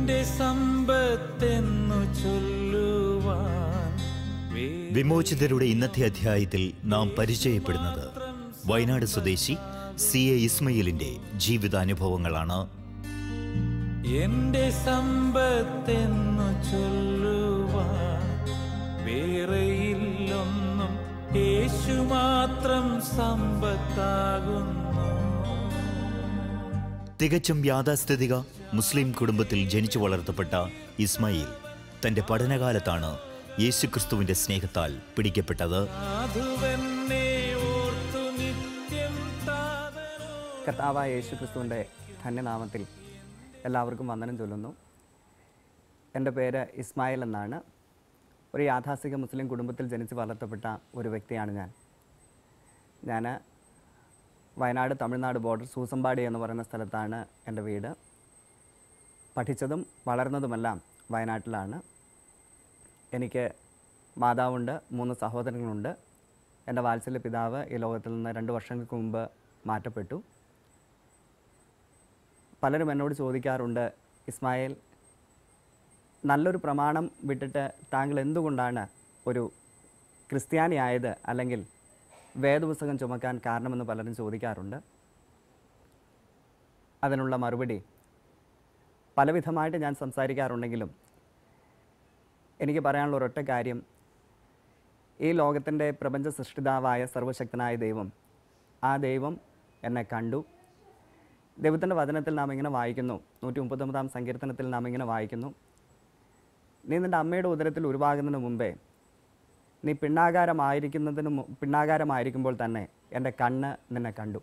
എന്റെ സമ്പത്തെന്നു ചൊല്ലുവാൻ വേ- വിമോചിതരുടെ ഇന്നത്തെ അധ്യായത്തിൽ നാം പരിചയപ്പെടുന്നത് വയനാട് സ്വദേശി സി എ ഇസ്മയിലിന്റെ ജീവിതാനുഭവങ്ങളാണ് എന്റെ സമ്പത്തെന്നു ചൊല്ലുവാൻ വേറെയില്ലൊന്നും യേശു മാത്രം സമ്പത്താകുന്നു തികച്ചും യാഥാസ്ഥിതിക മുസ്ലിം കുടുംബത്തിൽ ജനിച്ചു വളർത്തപ്പെട്ട ഇസ്മായിൽ തന്റെ പഠനകാലത്താണ് യേശുക്രിസ്തുവിന്റെ സ്നേഹത്താൽ പിടിക്കപ്പെട്ടത് സാധുവെന്നെ ഓർത്തു നിത്യം താതനോ കർത്താവായ യേശു ക്രിസ്തുവിൻ്റെ ധന്യനാമത്തിൽ എല്ലാവർക്കും വന്ദനം ചൊല്ലുന്നു എൻ്റെ പേര് ഇസ്മായിൽ എന്നാണ് ഒരു യാഥാസ്ഥിക മുസ്ലിം കുടുംബത്തിൽ ജനിച്ച് വളർത്തപ്പെട്ട ഒരു വ്യക്തിയാണ് ഞാൻ ഞാൻ വയനാട് തമിഴ്നാട് ബോർഡർ സൂസമ്പാടി എന്ന് പറയുന്ന സ്ഥലത്താണ് എൻ്റെ വീട് പഠിച്ചതും വളർന്നതുമെല്ലാം വയനാട്ടിലാണ് എനിക്ക് മാതാവുണ്ട് മൂന്ന് സഹോദരങ്ങളുണ്ട് എൻ്റെ വാത്സല്യ പിതാവ് ഈ ലോകത്തിൽ നിന്ന് രണ്ട് വർഷങ്ങൾക്ക് മുമ്പ് മാറ്റപ്പെട്ടു പലരും എന്നോട് ചോദിക്കാറുണ്ട് ഇസ്മായിൽ നല്ലൊരു പ്രമാണം വിട്ടിട്ട് താങ്കൾ എന്തുകൊണ്ടാണ് ഒരു ക്രിസ്ത്യാനിയായത് അല്ലെങ്കിൽ വേദപുസ്തകം ചുമക്കാൻ കാരണമെന്ന് പലരും ചോദിക്കാറുണ്ട് അതിനുള്ള മറുപടി പലവിധമായിട്ട് ഞാൻ സംസാരിക്കാറുണ്ടെങ്കിലും എനിക്ക് പറയാനുള്ള ഒരൊറ്റ കാര്യം ഈ ലോകത്തിൻ്റെ പ്രപഞ്ച സൃഷ്ടിതാവായ സർവശക്തനായ ദൈവം ആ ദൈവം എന്നെ കണ്ടു ദൈവത്തിൻ്റെ വചനത്തിൽ നാം ഇങ്ങനെ വായിക്കുന്നു നൂറ്റി മുപ്പത്തൊമ്പതാം സങ്കീർത്തനത്തിൽ നാം ഇങ്ങനെ വായിക്കുന്നു നീ നിൻ്റെ അമ്മയുടെ ഉദരത്തിൽ ഉരുവാകുന്നതിന് മുമ്പേ നീ പിണ്ണാകാരമായിരിക്കുന്നതിന് മു- പിണ്ണാകാരമായിരിക്കുമ്പോൾ തന്നെ എൻ്റെ കണ്ണ് നിന്നെ കണ്ടു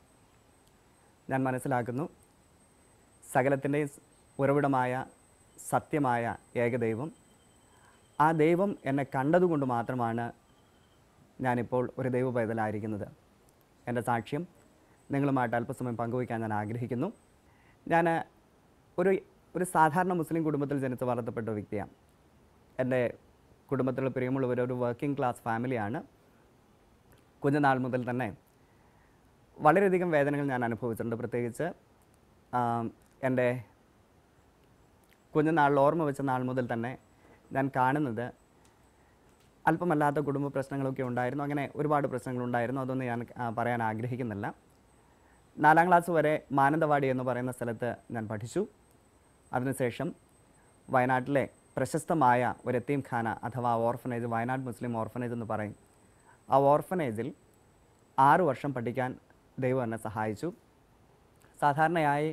ഞാൻ മനസ്സിലാക്കുന്നു സകലത്തിൻ്റെയും ഉറവിടമായ സത്യമായ ഏകദൈവം ആ ദൈവം എന്നെ കണ്ടതുകൊണ്ട് മാത്രമാണ് ഞാനിപ്പോൾ ഒരു ദൈവ പൈതലായിരിക്കുന്നത് എൻ്റെ സാക്ഷ്യം നിങ്ങളുമായിട്ട് അല്പസമയം പങ്കുവയ്ക്കാൻ ഞാൻ ആഗ്രഹിക്കുന്നു ഞാൻ ഒരു ഒരു സാധാരണ മുസ്ലിം കുടുംബത്തിൽ ജനിച്ച് വളർത്തപ്പെട്ട വ്യക്തിയാണ് എൻ്റെ കുടുംബത്തിലുള്ള പ്രിയമുള്ളവർ ഒരു വർക്കിംഗ് ക്ലാസ് ഫാമിലിയാണ് കുഞ്ഞുനാൾ മുതൽ തന്നെ വളരെയധികം വേദനകൾ ഞാൻ അനുഭവിച്ചിട്ടുണ്ട് പ്രത്യേകിച്ച് ആം, എൻ്റെ കുഞ്ഞുനാളിൽ ഓർമ്മ വെച്ച നാൾ മുതൽ തന്നെ ഞാൻ കാണുന്നത് അല്പമല്ലാത്ത കുടുംബ പ്രശ്നങ്ങളൊക്കെ ഉണ്ടായിരുന്നു അങ്ങനെ ഒരുപാട് പ്രശ്നങ്ങളുണ്ടായിരുന്നു അതൊന്നും ഞാൻ ആ, പറയാൻ ആഗ്രഹിക്കുന്നില്ല നാലാം ക്ലാസ് വരെ മാനന്തവാടി എന്ന് പറയുന്ന സ്ഥലത്ത് ഞാൻ പഠിച്ചു അതിനുശേഷം വയനാട്ടിലെ പ്രശസ്തമായ ഒരു എത്തീം ഖാന അഥവാ ഓർഫനേജ് വയനാട് മുസ്ലിം ഓർഫനേജ് എന്ന് പറയും ആ ഓർഫനേജിൽ ആറു വർഷം പഠിക്കാൻ ദൈവം എന്നെ സഹായിച്ചു സാധാരണയായി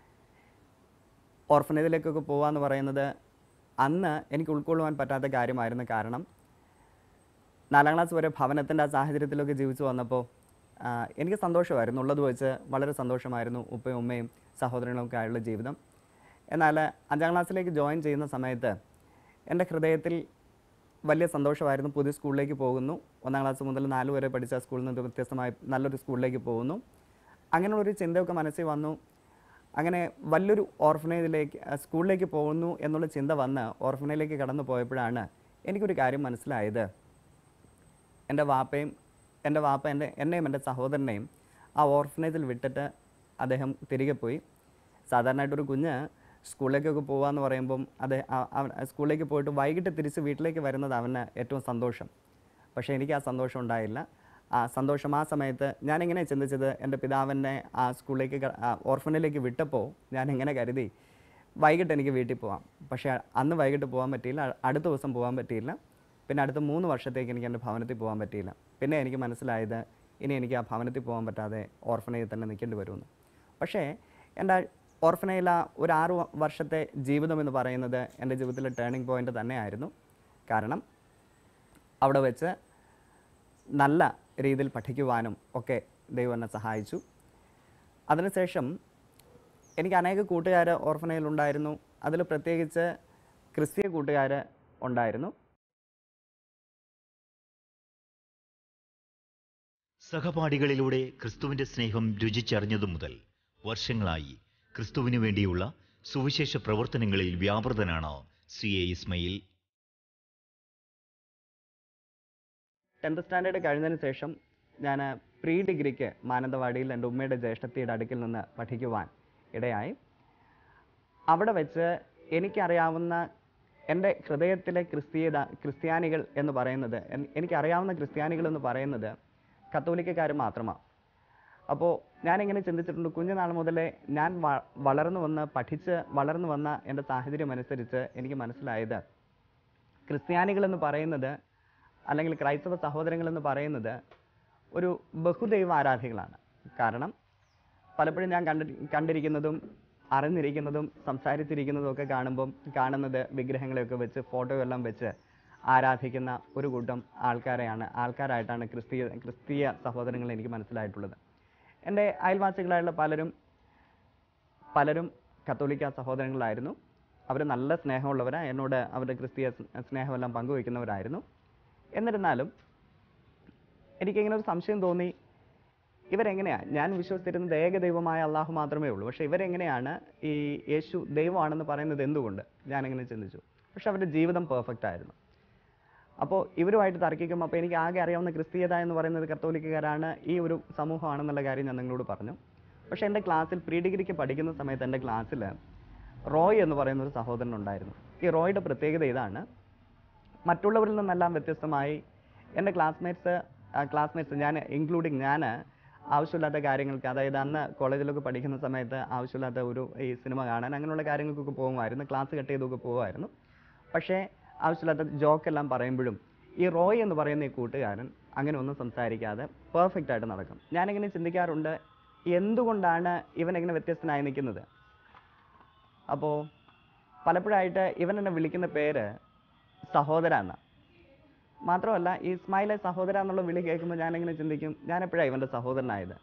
ഓർഫനേജിലേക്കൊക്കെ പോകാമെന്ന് പറയുന്നത് അന്ന് എനിക്ക് ഉൾക്കൊള്ളുവാൻ പറ്റാത്ത കാര്യമായിരുന്നു കാരണം നാലാം ക്ലാസ് വരെ ഭവനത്തിൻ്റെ ആ സാഹചര്യത്തിലൊക്കെ ജീവിച്ചു വന്നപ്പോൾ ആ, എനിക്ക് സന്തോഷമായിരുന്നു ഉള്ളത് വെച്ച് വളരെ സന്തോഷമായിരുന്നു ഉപ്പയും ഉമ്മയും സഹോദരങ്ങളൊക്കെ ആയുള്ള ജീവിതം എന്നാൽ അഞ്ചാം ക്ലാസ്സിലേക്ക് ജോയിൻ ചെയ്യുന്ന സമയത്ത് എൻ്റെ ഹൃദയത്തിൽ വലിയ സന്തോഷമായിരുന്നു പുതിയ സ്കൂളിലേക്ക് പോകുന്നു ഒന്നാം ക്ലാസ് മുതൽ നാല് വരെ പഠിച്ച സ്കൂളിൽ നിന്ന് വ്യത്യസ്തമായി നല്ലൊരു സ്കൂളിലേക്ക് പോകുന്നു അങ്ങനെയുള്ളൊരു ചിന്തയൊക്കെ മനസ്സിൽ വന്നു അങ്ങനെ വലിയൊരു ഓർഫനേജിലേക്ക് ആ, സ്കൂളിലേക്ക് പോകുന്നു എന്നുള്ള ചിന്ത വന്ന് ഓർഫനേജിലേക്ക് കടന്നു പോയപ്പോഴാണ് എനിക്കൊരു കാര്യം മനസ്സിലായത് എൻ്റെ വാപ്പയും എൻ്റെ വാപ്പ എൻ്റെ എന്നെയും എൻ്റെ സഹോദരനെയും ആ ഓർഫനേജിൽ വിട്ടിട്ട് അദ്ദേഹം തിരികെ പോയി സാധാരണയായിട്ടൊരു കുഞ്ഞ് സ്കൂളിലേക്കൊക്കെ പോകാമെന്ന് പറയുമ്പം അത് ആ- അവൻ സ്കൂളിലേക്ക് പോയിട്ട് വൈകിട്ട് തിരിച്ച് വീട്ടിലേക്ക് വരുന്നത് അവന് ഏറ്റവും സന്തോഷം പക്ഷേ എനിക്ക് ആ സന്തോഷം ഉണ്ടായില്ല ആ സന്തോഷം ആ സമയത്ത് ഞാനിങ്ങനെ ചിന്തിച്ചത് എൻ്റെ പിതാവിനെ ആ സ്കൂളിലേക്ക് ക- ആ ഓർഫനിലേക്ക് വിട്ടപ്പോൾ ഞാൻ ഇങ്ങനെ കരുതി വൈകിട്ട് എനിക്ക് വീട്ടിൽ പോവാം പക്ഷേ അന്ന് വൈകിട്ട് പോകാൻ പറ്റിയില്ല അ- അടുത്ത ദിവസം പോകാൻ പറ്റിയില്ല പിന്നെ അടുത്ത മൂന്ന് വർഷത്തേക്ക് എനിക്ക് എൻ്റെ ഭവനത്തിൽ പോകാൻ പറ്റിയില്ല പിന്നെ എനിക്ക് മനസ്സിലായത് ഇനി എനിക്ക് ആ ഭവനത്തിൽ പോകാൻ പറ്റാതെ ഓർഫനേജിൽ തന്നെ നിൽക്കേണ്ടി വരുമെന്ന് പക്ഷേ എൻ്റെ ഓർഫനയിൽ ആ ഒരു ആറ് വ- വർഷത്തെ ജീവിതം എന്ന് പറയുന്നത് എൻ്റെ ജീവിതത്തിലെ ടേണിംഗ് പോയിൻ്റ് തന്നെയായിരുന്നു കാരണം അവിടെ വെച്ച് നല്ല രീതിയിൽ പഠിക്കുവാനും ഒക്കെ ദൈവം എന്നെ സഹായിച്ചു അതിനുശേഷം എനിക്ക് അനേക കൂട്ടുകാർ ഓർഫനയിലുണ്ടായിരുന്നു അതിൽ പ്രത്യേകിച്ച് ക്രിസ്തീയ കൂട്ടുകാർ ഉണ്ടായിരുന്നു സഹപാഠികളിലൂടെ ക്രിസ്തുവിന്റെ സ്നേഹം രുചിച്ചറിഞ്ഞതു മുതൽ വർഷങ്ങളായി ക്രിസ്തുവിനു വേണ്ടിയുള്ള സുവിശേഷ പ്രവർത്തനങ്ങളിൽ വ്യാപൃതനാണ് C A Ismail tenth standard കഴിഞ്ഞതിന് ശേഷം ഞാൻ പ്രീ ഡിഗ്രിക്ക് മാനന്തവാടിയിൽ എൻ്റെ ഉമ്മയുടെ ജ്യേഷ്ഠത്തിയുടെ അടുക്കിൽ നിന്ന് പഠിക്കുവാൻ ഇടയായി അവിടെ വെച്ച് എനിക്കറിയാവുന്ന എൻ്റെ ഹൃദയത്തിലെ ക്രിസ്തീയത ക്രിസ്ത്യാനികൾ എന്ന് പറയുന്നത് എൻ- എനിക്കറിയാവുന്ന ക്രിസ്ത്യാനികൾ എന്ന് പറയുന്നത് കത്തോലിക്കക്കാർ മാത്രമാണ് അപ്പോൾ ഞാനിങ്ങനെ ചിന്തിച്ചിട്ടുണ്ട് കുഞ്ഞുനാൾ മുതലേ ഞാൻ വ- വളർന്നു വന്ന് പഠിച്ച് വളർന്നു വന്ന എൻ്റെ സാഹചര്യം അനുസരിച്ച് എനിക്ക് മനസ്സിലായത് ക്രിസ്ത്യാനികൾ എന്ന് പറയുന്നത് അല്ലെങ്കിൽ ക്രൈസ്തവ സഹോദരങ്ങൾ എന്ന് പറയുന്നത് ഒരു ബഹുദൈവ ആരാധികളാണ് കാരണം പലപ്പോഴും ഞാൻ കണ്ടി കണ്ടിരിക്കുന്നതും അറിഞ്ഞിരിക്കുന്നതും സംസാരിച്ചിരിക്കുന്നതും ഒക്കെ കാണുമ്പം കാണുന്നത് വിഗ്രഹങ്ങളെയൊക്കെ വെച്ച് ഫോട്ടോ എല്ലാം വെച്ച് ആരാധിക്കുന്ന ഒരു കൂട്ടം ആൾക്കാരെയാണ് ആൾക്കാരായിട്ടാണ് ക്രിസ്തീയ ക്രിസ്തീയ സഹോദരങ്ങൾ എനിക്ക് മനസ്സിലായിട്ടുള്ളത് എൻ്റെ അയൽവാസികളായുള്ള പലരും പലരും കത്തോലിക്ക സഹോദരങ്ങളായിരുന്നു അവർ നല്ല സ്നേഹമുള്ളവരാണ് എന്നോട് അവരുടെ ക്രിസ്തീയ സ് സ്നേഹമെല്ലാം പങ്കുവയ്ക്കുന്നവരായിരുന്നു എന്നിരുന്നാലും എനിക്കിങ്ങനെ ഒരു സംശയം തോന്നി ഇവരെങ്ങനെയാണ് ഞാൻ വിശ്വസിച്ചിരുന്നത് ഏക ദൈവമായ അള്ളാഹു മാത്രമേ ഉള്ളൂ പക്ഷേ ഇവരെങ്ങനെയാണ് ഈ യേശു ദൈവമാണെന്ന് പറയുന്നത് എന്തുകൊണ്ട് ഞാനിങ്ങനെ ചിന്തിച്ചു പക്ഷെ അവരുടെ ജീവിതം പെർഫെക്റ്റ് ആയിരുന്നു അപ്പോൾ ഇവരുമായിട്ട് തർക്കിക്കുമ്പോൾ അപ്പോൾ എനിക്ക് ആകെ അറിയാവുന്ന ക്രിസ്തീയത എന്ന് പറയുന്നത് കത്തോലിക്കക്കാരാണ് ഈ ഒരു സമൂഹമാണെന്നുള്ള കാര്യം ഞാൻ നിങ്ങളോട് പറഞ്ഞു പക്ഷേ എൻ്റെ ക്ലാസ്സിൽ പ്രീ ഡിഗ്രിക്ക് പഠിക്കുന്ന സമയത്ത് എൻ്റെ ക്ലാസ്സിൽ റോയ് എന്ന് പറയുന്ന ഒരു സഹോദരൻ ഉണ്ടായിരുന്നു ഈ റോയുടെ പ്രത്യേകത ഇതാണ് മറ്റുള്ളവരിൽ നിന്നെല്ലാം വ്യത്യസ്തമായി എൻ്റെ ക്ലാസ്മേറ്റ്സ് ക്ലാസ്മേറ്റ്സ് ഞാൻ ഇൻക്ലൂഡിങ് ഞാൻ ആവശ്യമില്ലാത്ത കാര്യങ്ങൾക്ക് അതായത് അന്ന് കോളേജിലൊക്കെ പഠിക്കുന്ന സമയത്ത് ആവശ്യമില്ലാത്ത ഒരു ഈ സിനിമ കാണാൻ അങ്ങനെയുള്ള കാര്യങ്ങൾക്കൊക്കെ പോകുമായിരുന്നു ക്ലാസ് കട്ട് ചെയ്തൊക്കെ പോകുമായിരുന്നു പക്ഷേ ആവശ്യമില്ലാത്ത ജോക്കെല്ലാം പറയുമ്പോഴും ഈ റോയ് എന്ന് പറയുന്ന ഈ കൂട്ടുകാരൻ അങ്ങനെ ഒന്നും സംസാരിക്കാതെ പെർഫെക്റ്റ് ആയിട്ട് നടക്കും ഞാനിങ്ങനെ ചിന്തിക്കാറുണ്ട് എന്തുകൊണ്ടാണ് ഇവൻ ഇങ്ങനെ വ്യത്യസ്തനായി നിൽക്കുന്നത് അപ്പോൾ പലപ്പോഴായിട്ട് ഇവൻ എന്നെ വിളിക്കുന്ന പേര് സഹോദര എന്നാ മാത്രമല്ല ഈ ഇസ്മായിലെ സഹോദര എന്നുള്ള വിളി കേൾക്കുമ്പോൾ ഞാനിങ്ങനെ ചിന്തിക്കും ഞാൻ എപ്പോഴാണ് ഇവൻ്റെ സഹോദരനായത്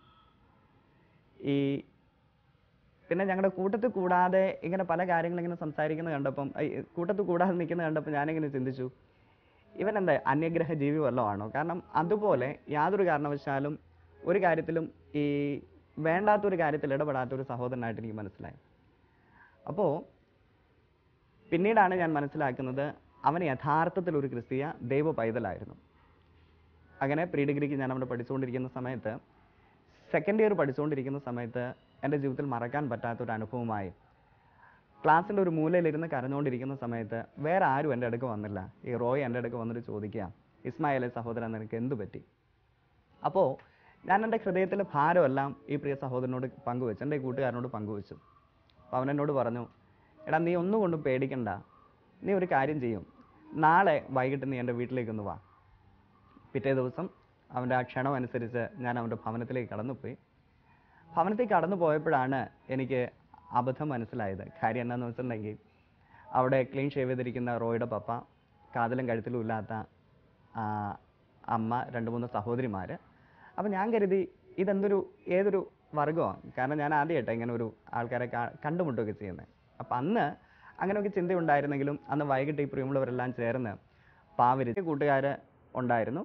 ഈ പിന്നെ ഞങ്ങളുടെ കൂട്ടത്തിൽ കൂടാതെ ഇങ്ങനെ പല കാര്യങ്ങളും ഇങ്ങനെ സംസാരിക്കുന്നത് കണ്ടപ്പം ഐ, കൂട്ടത്തിൽ കൂടാതെ നിൽക്കുന്നത് കണ്ടപ്പോൾ ഞാനിങ്ങനെ ചിന്തിച്ചു ഇവൻ എന്താ അന്യഗ്രഹ ജീവി വല്ലതും ആണോ കാരണം അതുപോലെ യാതൊരു കാരണവശാലും ഒരു കാര്യത്തിലും ഈ വേണ്ടാത്തൊരു കാര്യത്തിൽ ഇടപെടാത്ത ഒരു സഹോദരനായിട്ട് എനിക്ക് മനസ്സിലായി അപ്പോൾ പിന്നീടാണ് ഞാൻ മനസ്സിലാക്കുന്നത് അവൻ യഥാർത്ഥത്തിൽ ഒരു ക്രിസ്തീയ ദൈവ പൈതലായിരുന്നു അങ്ങനെ പ്രീ ഡിഗ്രിക്ക് ഞാൻ അവിടെ പഠിച്ചുകൊണ്ടിരിക്കുന്ന സമയത്ത് സെക്കൻഡ് ഇയർ പഠിച്ചുകൊണ്ടിരിക്കുന്ന സമയത്ത് എൻ്റെ ജീവിതത്തിൽ മറക്കാൻ പറ്റാത്ത ഒരു അനുഭവമായി ക്ലാസ്സിൻ്റെ ഒരു മൂലയിലിരുന്ന് കരഞ്ഞുകൊണ്ടിരിക്കുന്ന സമയത്ത് വേറെ ആരും എൻ്റെ അടുക്ക് വന്നില്ല ഈ റോയ് എൻ്റെ അടുക്ക് വന്നിട്ട് ചോദിക്കുക ഇസ്മായിലെ സഹോദരൻ നിനക്ക് എന്ത് പറ്റി അപ്പോൾ ഞാൻ എൻ്റെ ഹൃദയത്തിലെ ഭാരമെല്ലാം ഈ പ്രിയ സഹോദരനോട് പങ്കുവെച്ചു എൻ്റെ ഈ കൂട്ടുകാരനോട് പങ്കുവെച്ചു അപ്പോൾ അവൻ എന്നോട് പറഞ്ഞു എടാ നീ ഒന്നും കൊണ്ടും പേടിക്കണ്ട നീ ഒരു കാര്യം ചെയ്യും നാളെ വൈകിട്ട് നീ എൻ്റെ വീട്ടിലേക്കൊന്ന് വാ പിറ്റേ ദിവസം അവൻ്റെ ആ ക്ഷണം അനുസരിച്ച് ഞാൻ അവൻ്റെ ഭവനത്തിലേക്ക് കടന്നുപോയി ഭവനത്തിൽ കടന്നു പോയപ്പോഴാണ് എനിക്ക് അബദ്ധം മനസ്സിലായത് കാര്യം എന്താണെന്ന് വെച്ചിട്ടുണ്ടെങ്കിൽ അവിടെ ക്ലീൻ ഷേവ് ചെയ്തിരിക്കുന്ന റോയുടെ പപ്പ കാതലും കഴുത്തിലും ഇല്ലാത്ത ആ, അമ്മ രണ്ട് മൂന്ന് സഹോദരിമാർ അപ്പം ഞാൻ കരുതി ഇതെന്തൊരു ഏതൊരു വർഗമാണ് കാരണം ഞാൻ ആദ്യമായിട്ടാണ് ഇങ്ങനെ ഒരു ആൾക്കാരെ കാ- കണ്ടുമുട്ടുകയൊക്കെ ചെയ്യുന്നത് അപ്പം അന്ന് അങ്ങനെയൊക്കെ ചിന്തയുണ്ടായിരുന്നെങ്കിലും അന്ന് വൈകിട്ട് ഈ പ്രിയമുള്ളവരെല്ലാം ചേർന്ന് പാവരി കൂട്ടുകാർ ഉണ്ടായിരുന്നു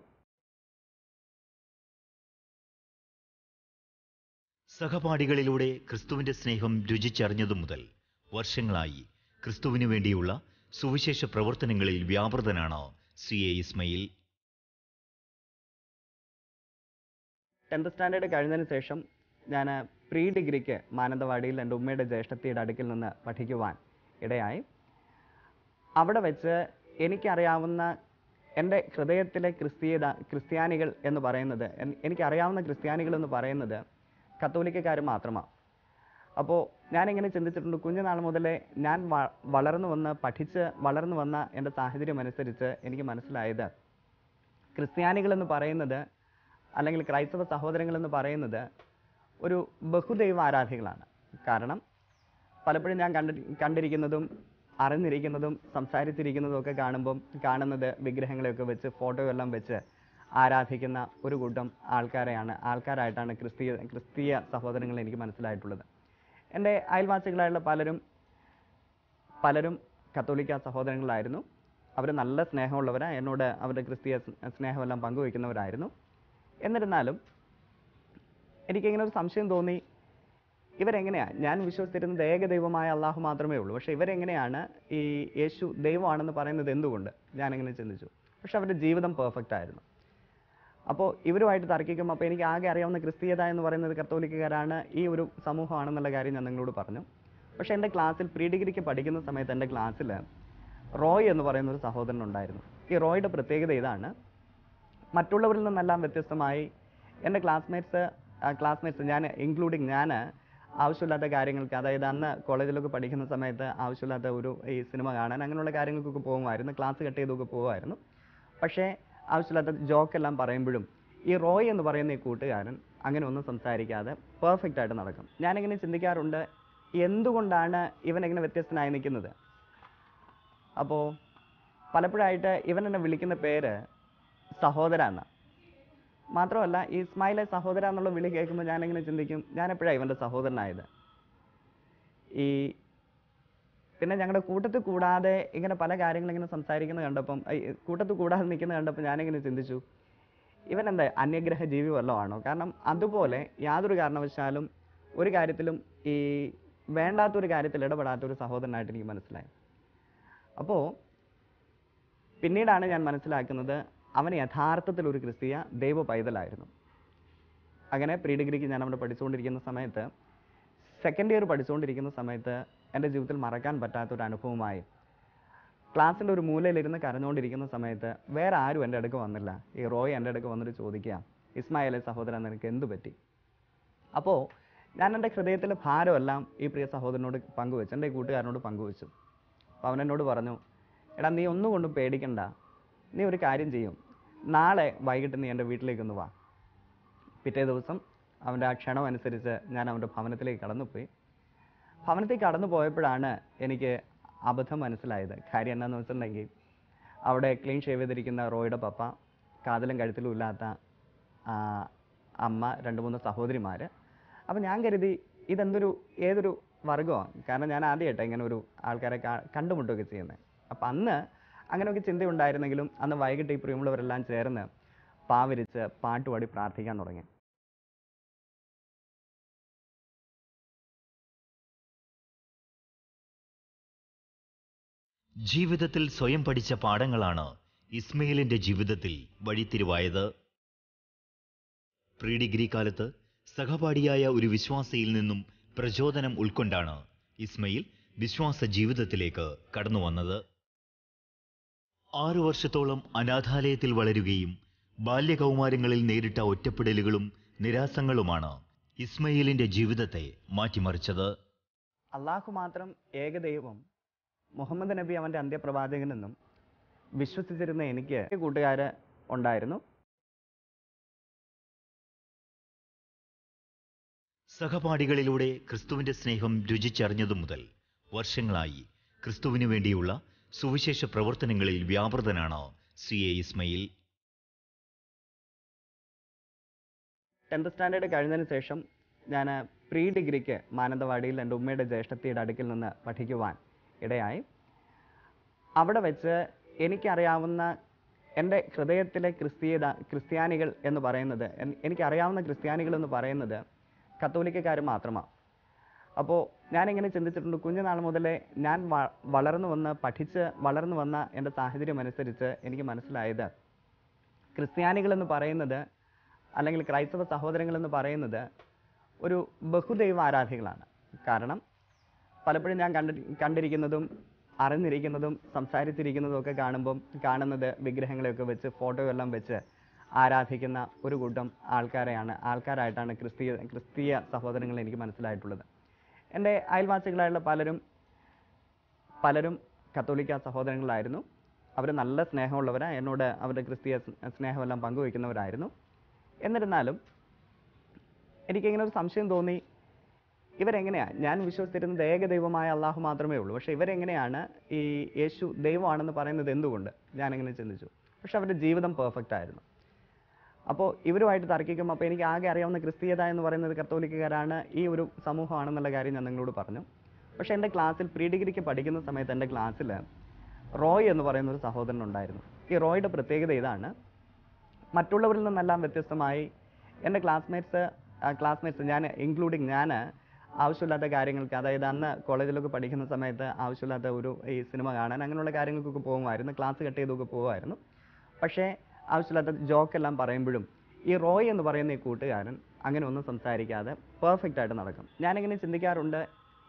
സഹപാഠികളിലൂടെ ക്രിസ്തുവിന്റെ സ്നേഹം രുചിച്ചറിഞ്ഞതു മുതൽ വർഷങ്ങളായി ക്രിസ്തുവിനു വേണ്ടിയുള്ള സുവിശേഷ പ്രവർത്തനങ്ങളിൽ വ്യാപൃതനാണ് C A Ismail tenth standard കഴിഞ്ഞതിന് ശേഷം ഞാൻ പ്രീ ഡിഗ്രിക്ക് മാനന്തവാടിയിൽ എൻ്റെ ഉമ്മയുടെ ജ്യേഷ്ഠത്തിയുടെ അടുക്കിൽ നിന്ന് പഠിക്കുവാൻ ഇടയായി അവിടെ വെച്ച് എനിക്കറിയാവുന്ന എൻ്റെ ഹൃദയത്തിലെ ക്രിസ്തീയത ക്രിസ്ത്യാനികൾ എന്ന് പറയുന്നത് എൻ- എനിക്കറിയാവുന്ന ക്രിസ്ത്യാനികൾ എന്ന് പറയുന്നത് കത്തോലിക്കക്കാർ മാത്രമാണ് അപ്പോൾ ഞാനിങ്ങനെ ചിന്തിച്ചിട്ടുണ്ട് കുഞ്ഞുനാൾ മുതലേ ഞാൻ വ- വളർന്നു വന്ന് പഠിച്ച് വളർന്നു വന്ന എൻ്റെ സാഹചര്യം അനുസരിച്ച് എനിക്ക് മനസ്സിലായത് ക്രിസ്ത്യാനികൾ എന്ന് പറയുന്നത് അല്ലെങ്കിൽ ക്രൈസ്തവ സഹോദരങ്ങൾ എന്ന് പറയുന്നത് ഒരു ബഹുദൈവ ആരാധികളാണ് കാരണം പലപ്പോഴും ഞാൻ കണ്ടി കണ്ടിരിക്കുന്നതും അറിഞ്ഞിരിക്കുന്നതും സംസാരിച്ചിരിക്കുന്നതും ഒക്കെ കാണുമ്പം കാണുന്നത് വിഗ്രഹങ്ങളെയൊക്കെ വെച്ച് ഫോട്ടോ എല്ലാം വെച്ച് ആരാധിക്കുന്ന ഒരു കൂട്ടം ആൾക്കാരെയാണ് ആൾക്കാരായിട്ടാണ് ക്രിസ്തീയ ക്രിസ്തീയ സഹോദരങ്ങൾ എനിക്ക് മനസ്സിലായിട്ടുള്ളത് എൻ്റെ അയൽവാസികളായുള്ള പലരും പലരും കത്തോലിക്ക സഹോദരങ്ങളായിരുന്നു അവർ നല്ല സ്നേഹമുള്ളവരാണ് എന്നോട് അവരുടെ ക്രിസ്തീയ സ് സ്നേഹമെല്ലാം പങ്കുവയ്ക്കുന്നവരായിരുന്നു എന്നിരുന്നാലും എനിക്കിങ്ങനെ ഒരു സംശയം തോന്നി ഇവരെങ്ങനെയാണ് ഞാൻ വിശ്വസിച്ചിരുന്നത് ഏക ദൈവമായ അള്ളാഹു മാത്രമേ ഉള്ളൂ പക്ഷേ ഇവരെങ്ങനെയാണ് ഈ യേശു ദൈവമാണെന്ന് പറയുന്നത് എന്തുകൊണ്ട് ഞാനിങ്ങനെ ചിന്തിച്ചു പക്ഷെ അവരുടെ ജീവിതം പെർഫെക്റ്റ് ആയിരുന്നു അപ്പോൾ ഇവരുമായിട്ട് തർക്കിക്കുമ്പോൾ അപ്പോൾ എനിക്ക് ആകെ അറിയാവുന്ന ക്രിസ്തീയത എന്ന് പറയുന്നത് കത്തോലിക്കക്കാരാണ് ഈ ഒരു സമൂഹമാണെന്നുള്ള കാര്യം ഞാൻ നിങ്ങളോട് പറഞ്ഞു പക്ഷേ എൻ്റെ ക്ലാസ്സിൽ പ്രീ ഡിഗ്രിക്ക് പഠിക്കുന്ന സമയത്ത് എൻ്റെ ക്ലാസ്സിൽ റോയ് എന്ന് പറയുന്ന ഒരു സഹോദരൻ ഉണ്ടായിരുന്നു ഈ റോയുടെ പ്രത്യേകത ഇതാണ് മറ്റുള്ളവരിൽ നിന്നെല്ലാം വ്യത്യസ്തമായി എൻ്റെ ക്ലാസ്മേറ്റ്സ് ക്ലാസ്മേറ്റ്സ് ഞാൻ ഇൻക്ലൂഡിങ് ഞാൻ ആവശ്യമില്ലാത്ത കാര്യങ്ങൾക്ക് അതായത് അന്ന് കോളേജിലൊക്കെ പഠിക്കുന്ന സമയത്ത് ആവശ്യമില്ലാത്ത ഒരു ഈ സിനിമ കാണാൻ അങ്ങനെയുള്ള കാര്യങ്ങൾക്കൊക്കെ പോകുമായിരുന്നു ക്ലാസ് കട്ട് ചെയ്തൊക്കെ പോകുമായിരുന്നു പക്ഷേ ആവശ്യമില്ലാത്ത ജോക്കെല്ലാം പറയുമ്പോഴും ഈ റോയ് എന്ന് പറയുന്ന ഈ കൂട്ടുകാരൻ അങ്ങനെ ഒന്നും സംസാരിക്കാതെ പെർഫെക്റ്റ് ആയിട്ട് നടക്കും ഞാനിങ്ങനെ ചിന്തിക്കാറുണ്ട് എന്തുകൊണ്ടാണ് ഇവൻ ഇങ്ങനെ വ്യത്യസ്തനായി നിൽക്കുന്നത് അപ്പോൾ പലപ്പോഴായിട്ട് ഇവൻ എന്നെ വിളിക്കുന്ന പേര് സഹോദര എന്നാണ് മാത്രമല്ല ഈ ഇസ്മായിലെ സഹോദര എന്നുള്ള വിളി കേൾക്കുമ്പോൾ ഞാനിങ്ങനെ ചിന്തിക്കും ഞാൻ എപ്പോഴാണ് ഇവൻ്റെ സഹോദരനായത് ഈ പിന്നെ ഞങ്ങളുടെ കൂട്ടത്തിൽ കൂടാതെ ഇങ്ങനെ പല കാര്യങ്ങളും ഇങ്ങനെ സംസാരിക്കുന്നത് കണ്ടപ്പം ഈ കൂട്ടത്തിൽ കൂടാതെ നിൽക്കുന്നത് കണ്ടപ്പോൾ ഞാനിങ്ങനെ ചിന്തിച്ചു ഇവൻ എന്താ അന്യഗ്രഹ ജീവി വല്ലതും ആണോ കാരണം അതുപോലെ യാതൊരു കാരണവശാലും ഒരു കാര്യത്തിലും ഈ വേണ്ടാത്തൊരു കാര്യത്തിൽ ഇടപെടാത്ത ഒരു സഹോദരനായിട്ട് എനിക്ക് മനസ്സിലായി അപ്പോൾ പിന്നീടാണ് ഞാൻ മനസ്സിലാക്കുന്നത് അവൻ യഥാർത്ഥത്തിൽ ഒരു ക്രിസ്തീയ ദൈവ പൈതലായിരുന്നു അങ്ങനെ പ്രീ ഡിഗ്രിക്ക് ഞാൻ അവിടെ പഠിച്ചുകൊണ്ടിരിക്കുന്ന സമയത്ത് സെക്കൻഡ് ഇയർ പഠിച്ചുകൊണ്ടിരിക്കുന്ന സമയത്ത് എൻ്റെ ജീവിതത്തിൽ മറക്കാൻ പറ്റാത്ത ഒരു അനുഭവമായി ക്ലാസ്സിൻ്റെ ഒരു മൂലയിലിരുന്ന് കരഞ്ഞുകൊണ്ടിരിക്കുന്ന സമയത്ത് വേറെ ആരും എൻ്റെ അടുക്ക് വന്നില്ല ഈ റോയ് എൻ്റെ അടുക്ക് വന്നിട്ട് ചോദിക്കുക ഇസ്മായിലെ സഹോദരൻ നിനക്ക് എന്ത് പറ്റി അപ്പോൾ ഞാൻ എൻ്റെ ഹൃദയത്തിലെ ഭാരമെല്ലാം ഈ പ്രിയ സഹോദരനോട് പങ്കുവെച്ചു എൻ്റെ ഈ കൂട്ടുകാരനോട് പങ്കുവെച്ചു അപ്പോൾ അവൻ എന്നോട് പറഞ്ഞു എടാ നീ ഒന്നും കൊണ്ടും പേടിക്കണ്ട നീ ഒരു കാര്യം ചെയ്യും നാളെ വൈകിട്ട് നീ എൻ്റെ വീട്ടിലേക്കൊന്ന് വാ പിറ്റേ ദിവസം അവൻ്റെ ആ ക്ഷണം അനുസരിച്ച് ഞാൻ അവൻ്റെ ഭവനത്തിലേക്ക് കടന്നുപോയി ഭവനത്തിൽ കടന്നു പോയപ്പോഴാണ് എനിക്ക് അബദ്ധം മനസ്സിലായത് കാര്യം എന്താണെന്ന് വെച്ചിട്ടുണ്ടെങ്കിൽ അവിടെ ക്ലീൻ ഷേവ് ചെയ്തിരിക്കുന്ന റോയുടെ പപ്പ കാതലും കഴുത്തിലും ഇല്ലാത്ത ആ, അമ്മ രണ്ട് മൂന്ന് സഹോദരിമാർ അപ്പം ഞാൻ കരുതി ഇതെന്തൊരു ഏതൊരു വർഗമാണ് കാരണം ഞാൻ ആദ്യമായിട്ടാണ് ഇങ്ങനെ ഒരു ആൾക്കാരെ കാ- കണ്ടുമുട്ടുകയൊക്കെ ചെയ്യുന്നത് അപ്പം അന്ന് അങ്ങനെയൊക്കെ ചിന്തയുണ്ടായിരുന്നെങ്കിലും അന്ന് വൈകിട്ട് ഈ പ്രിയമുള്ളവരെല്ലാം ചേർന്ന് പാവരിച്ച് പാട്ടുപാടി പ്രാർത്ഥിക്കാൻ തുടങ്ങി ജീവിതത്തിൽ സ്വയം പഠിച്ച പാഠങ്ങളാണ് ഇസ്മയിലിന്റെ ജീവിതത്തിൽ വഴിത്തിരിവായത് പ്രീ ഡിഗ്രി കാലത്ത് സഹപാഠിയായ ഒരു വിശ്വാസിയിൽ നിന്നും പ്രചോദനം ഉൾക്കൊണ്ടാണ് ഇസ്മയിൽ വിശ്വാസ ജീവിതത്തിലേക്ക് കടന്നു വന്നത് ആറു വർഷത്തോളം അനാഥാലയത്തിൽ വളരുകയും ബാല്യകൗമാരങ്ങളിൽ നേരിട്ട ഒറ്റപ്പെടലുകളും നിരാസങ്ങളുമാണ് ഇസ്മയിലിന്റെ ജീവിതത്തെ മാറ്റിമറിച്ചത് അള്ളാഹു മാത്രം ഏകദൈവം മുഹമ്മദ് നബി അവൻ്റെ അന്ത്യപ്രവാചകനെന്നും വിശ്വസിച്ചിരുന്ന എനിക്ക് കൂട്ടുകാർ ഉണ്ടായിരുന്നു സഹപാഠികളിലൂടെ ക്രിസ്തുവിന്റെ സ്നേഹം രുചിച്ചറിഞ്ഞതു മുതൽ വർഷങ്ങളായി ക്രിസ്തുവിനു വേണ്ടിയുള്ള സുവിശേഷ പ്രവർത്തനങ്ങളിൽ വ്യാപൃതനാണ് C A Ismail tenth standard കഴിഞ്ഞതിന് ശേഷം ഞാൻ പ്രീ ഡിഗ്രിക്ക് മാനന്തവാടിയിൽ എൻ്റെ ഉമ്മയുടെ ജ്യേഷ്ഠത്തിയുടെ അടുക്കിൽ നിന്ന് പഠിക്കുവാൻ ഇടയായി അവിടെ വെച്ച് എനിക്കറിയാവുന്ന എൻ്റെ ഹൃദയത്തിലെ ക്രിസ്തീയത ക്രിസ്ത്യാനികൾ എന്ന് പറയുന്നത് എൻ- എനിക്കറിയാവുന്ന ക്രിസ്ത്യാനികൾ എന്ന് പറയുന്നത് കത്തോലിക്കക്കാർ മാത്രമാണ് അപ്പോൾ ഞാനിങ്ങനെ ചിന്തിച്ചിട്ടുണ്ട് കുഞ്ഞുനാൾ മുതലേ ഞാൻ വ- വളർന്നു വന്ന് പഠിച്ച് വളർന്നു വന്ന എൻ്റെ സാഹചര്യം അനുസരിച്ച് എനിക്ക് മനസ്സിലായത് ക്രിസ്ത്യാനികൾ എന്ന് പറയുന്നത് അല്ലെങ്കിൽ ക്രൈസ്തവ സഹോദരങ്ങൾ എന്ന് പറയുന്നത് ഒരു ബഹുദൈവ ആരാധികളാണ് കാരണം പലപ്പോഴും ഞാൻ കണ്ടി കണ്ടിരിക്കുന്നതും അറിഞ്ഞിരിക്കുന്നതും സംസാരിച്ചിരിക്കുന്നതും ഒക്കെ കാണുമ്പം കാണുന്നത് വിഗ്രഹങ്ങളെയൊക്കെ വെച്ച് ഫോട്ടോ എല്ലാം വെച്ച് ആരാധിക്കുന്ന ഒരു കൂട്ടം ആൾക്കാരെയാണ് ആൾക്കാരായിട്ടാണ് ക്രിസ്തീയ ക്രിസ്തീയ സഹോദരങ്ങൾ എനിക്ക് മനസ്സിലായിട്ടുള്ളത് എൻ്റെ അയൽവാസികളായുള്ള പലരും പലരും കത്തോലിക്ക സഹോദരങ്ങളായിരുന്നു അവർ നല്ല സ്നേഹമുള്ളവരാണ് എന്നോട് അവരുടെ ക്രിസ്തീയ സ്- സ്നേഹമെല്ലാം പങ്കുവയ്ക്കുന്നവരായിരുന്നു എന്നിരുന്നാലും എനിക്കിങ്ങനെ ഒരു സംശയം തോന്നി ഇവരെങ്ങനെയാ ഞാൻ വിശ്വസിച്ചിരുന്നത് ഏകദൈവമായ അള്ളാഹു മാത്രമേ ഉള്ളൂ പക്ഷേ ഇവരെങ്ങനെയാണ് ഈ യേശു ദൈവമാണെന്ന് പറയുന്നത് എന്തുകൊണ്ട് ഞാനിങ്ങനെ ചിന്തിച്ചു പക്ഷെ അവരുടെ ജീവിതം പെർഫെക്റ്റ് ആയിരുന്നു അപ്പോൾ ഇവരുമായിട്ട് തർക്കിക്കുമ്പോൾ അപ്പോൾ എനിക്ക് ആകെ അറിയാവുന്ന ക്രിസ്തീയത എന്ന് പറയുന്നത് കത്തോലിക്കക്കാരാണ് ഈ ഒരു സമൂഹമാണെന്നുള്ള കാര്യം ഞാൻ നിങ്ങളോട് പറഞ്ഞു പക്ഷേ എൻ്റെ ക്ലാസ്സിൽ പ്രീ ഡിഗ്രിക്ക് പഠിക്കുന്ന സമയത്ത് എൻ്റെ ക്ലാസ്സിൽ റോയ് എന്ന് പറയുന്ന ഒരു സഹോദരൻ ഉണ്ടായിരുന്നു ഈ റോയുടെ പ്രത്യേകത ഇതാണ് മറ്റുള്ളവരിൽ നിന്നെല്ലാം വ്യത്യസ്തമായി എൻ്റെ ക്ലാസ്മേറ്റ്സ് ക്ലാസ്മേറ്റ്സ് ഞാൻ ഇൻക്ലൂഡിങ് ഞാൻ ആവശ്യമില്ലാത്ത കാര്യങ്ങൾക്ക് അതായത് അന്ന് കോളേജിലൊക്കെ പഠിക്കുന്ന സമയത്ത് ആവശ്യമില്ലാത്ത ഒരു ഈ സിനിമ കാണാൻ അങ്ങനെയുള്ള കാര്യങ്ങൾക്കൊക്കെ പോകുമായിരുന്നു ക്ലാസ് കട്ട് ചെയ്തൊക്കെ പോകുമായിരുന്നു പക്ഷേ ആവശ്യമില്ലാത്ത ജോക്കെല്ലാം പറയുമ്പോഴും ഈ റോയ് എന്ന് പറയുന്ന ഈ കൂട്ടുകാരൻ അങ്ങനെ ഒന്നും സംസാരിക്കാതെ പെർഫെക്റ്റ് ആയിട്ട് നടക്കും ഞാനിങ്ങനെ ചിന്തിക്കാറുണ്ട്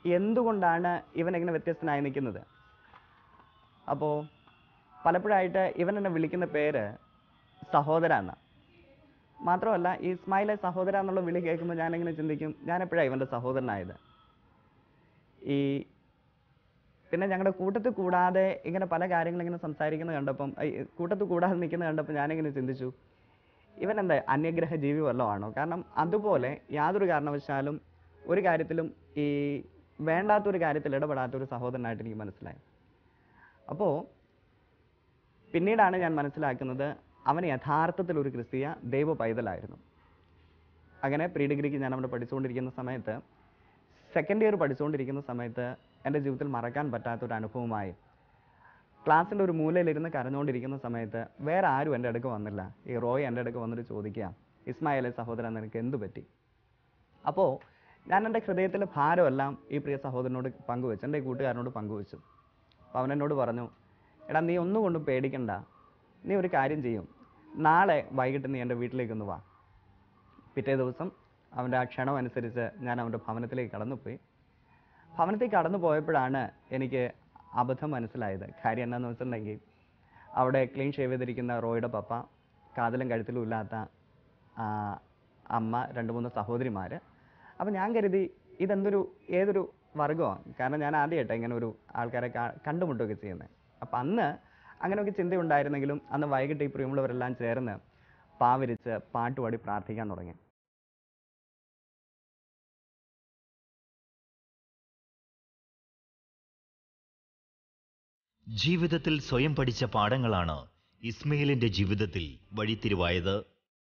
എന്തുകൊണ്ടാണ് ഇവൻ ഇങ്ങനെ വ്യത്യസ്തനായി നിൽക്കുന്നത് അപ്പോൾ പലപ്പോഴായിട്ട് ഇവൻ എന്നെ വിളിക്കുന്ന പേര് സഹോദര എന്നാണ് മാത്രമല്ല ഈ ഇസ്മായിലെ സഹോദര എന്നുള്ള വിളി കേൾക്കുമ്പോൾ ഞാനിങ്ങനെ ചിന്തിക്കും ഞാൻ എപ്പോഴാണ് ഇവൻ്റെ സഹോദരനായത് ഈ പിന്നെ ഞങ്ങളുടെ കൂട്ടത്തിൽ കൂടാതെ ഇങ്ങനെ പല കാര്യങ്ങൾ ഇങ്ങനെ സംസാരിക്കുന്നത് കണ്ടപ്പം ഈ കൂട്ടത്തിൽ കൂടാതെ നിൽക്കുന്നത് കണ്ടപ്പോൾ ഞാനിങ്ങനെ ചിന്തിച്ചു ഇവൻ എന്താ അന്യഗ്രഹ ജീവി വല്ലതും ആണോ കാരണം അതുപോലെ യാതൊരു കാരണവശാലും ഒരു കാര്യത്തിലും ഈ വേണ്ടാത്തൊരു കാര്യത്തിൽ ഇടപെടാത്ത ഒരു സഹോദരനായിട്ട് എനിക്ക് മനസ്സിലായി അപ്പോൾ പിന്നീടാണ് ഞാൻ മനസ്സിലാക്കുന്നത് അവൻ യഥാർത്ഥത്തിൽ ഒരു ക്രിസ്തീയ ദൈവ പൈതലായിരുന്നു അങ്ങനെ പ്രീ ഡിഗ്രിക്ക് ഞാൻ അവിടെ പഠിച്ചുകൊണ്ടിരിക്കുന്ന സമയത്ത് സെക്കൻഡ് ഇയർ പഠിച്ചുകൊണ്ടിരിക്കുന്ന സമയത്ത് എൻ്റെ ജീവിതത്തിൽ മറക്കാൻ പറ്റാത്ത ഒരു അനുഭവമായി ക്ലാസ്സിൻ്റെ ഒരു മൂലയിലിരുന്ന് കരഞ്ഞുകൊണ്ടിരിക്കുന്ന സമയത്ത് വേറെ ആരും എൻ്റെ അടുക്ക് വന്നില്ല ഈ റോയ് എൻ്റെ അടുക്ക് വന്നിട്ട് ചോദിക്കുക ഇസ്മായിലെ സഹോദരൻ നിനക്ക് എന്ത് പറ്റി അപ്പോൾ ഞാൻ എൻ്റെ ഹൃദയത്തിലെ ഭാരമെല്ലാം ഈ പ്രിയ സഹോദരനോട് പങ്കുവെച്ചു എൻ്റെ ഈ കൂട്ടുകാരനോട് പങ്കുവെച്ചു അപ്പോൾ അവൻ എന്നോട് പറഞ്ഞു എടാ നീ ഒന്നും കൊണ്ടും പേടിക്കണ്ട നീ ഒരു കാര്യം ചെയ്യും നാളെ വൈകിട്ട് നീ എൻ്റെ വീട്ടിലേക്കൊന്ന് വാ പിറ്റേ ദിവസം അവൻ്റെ ആ ക്ഷണം അനുസരിച്ച് ഞാൻ അവൻ്റെ ഭവനത്തിലേക്ക് കടന്നുപോയി ഭവനത്തിൽ കടന്നു പോയപ്പോഴാണ് എനിക്ക് അബദ്ധം മനസ്സിലായത് കാര്യം എന്താണെന്ന് വെച്ചിട്ടുണ്ടെങ്കിൽ അവിടെ ക്ലീൻ ഷേവ് ചെയ്തിരിക്കുന്ന റോയുടെ പപ്പ കാതലും കഴുത്തിലും ഇല്ലാത്ത ആ, അമ്മ രണ്ട് മൂന്ന് സഹോദരിമാർ അപ്പം ഞാൻ കരുതി ഇതെന്തൊരു ഏതൊരു വർഗമാണ് കാരണം ഞാൻ ആദ്യമായിട്ടാണ് ഇങ്ങനെ ഒരു ആൾക്കാരെ കാ- കണ്ടുമുട്ടുകയൊക്കെ ചെയ്യുന്നത് അപ്പം അന്ന് അങ്ങനെയൊക്കെ ചിന്തയുണ്ടായിരുന്നെങ്കിലും അന്ന് വൈകിട്ട് ഈ പ്രിയമുള്ളവരെല്ലാം ചേർന്ന് പാവരിച്ച് പാട്ടുപാടി പ്രാർത്ഥിക്കാൻ തുടങ്ങി ജീവിതത്തിൽ സ്വയം പഠിച്ച പാഠങ്ങളാണ് ഇസ്മയിലിന്റെ ജീവിതത്തിൽ വഴിത്തിരിവായത്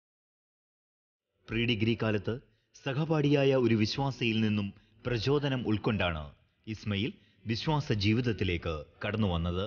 പ്രീ ഡിഗ്രി കാലത്ത് സഹപാഠിയായ ഒരു വിശ്വാസിയിൽ നിന്നും പ്രചോദനം ഉൾക്കൊണ്ടാണ് ഇസ്മയിൽ വിശ്വാസ ജീവിതത്തിലേക്ക് കടന്നു വന്നത്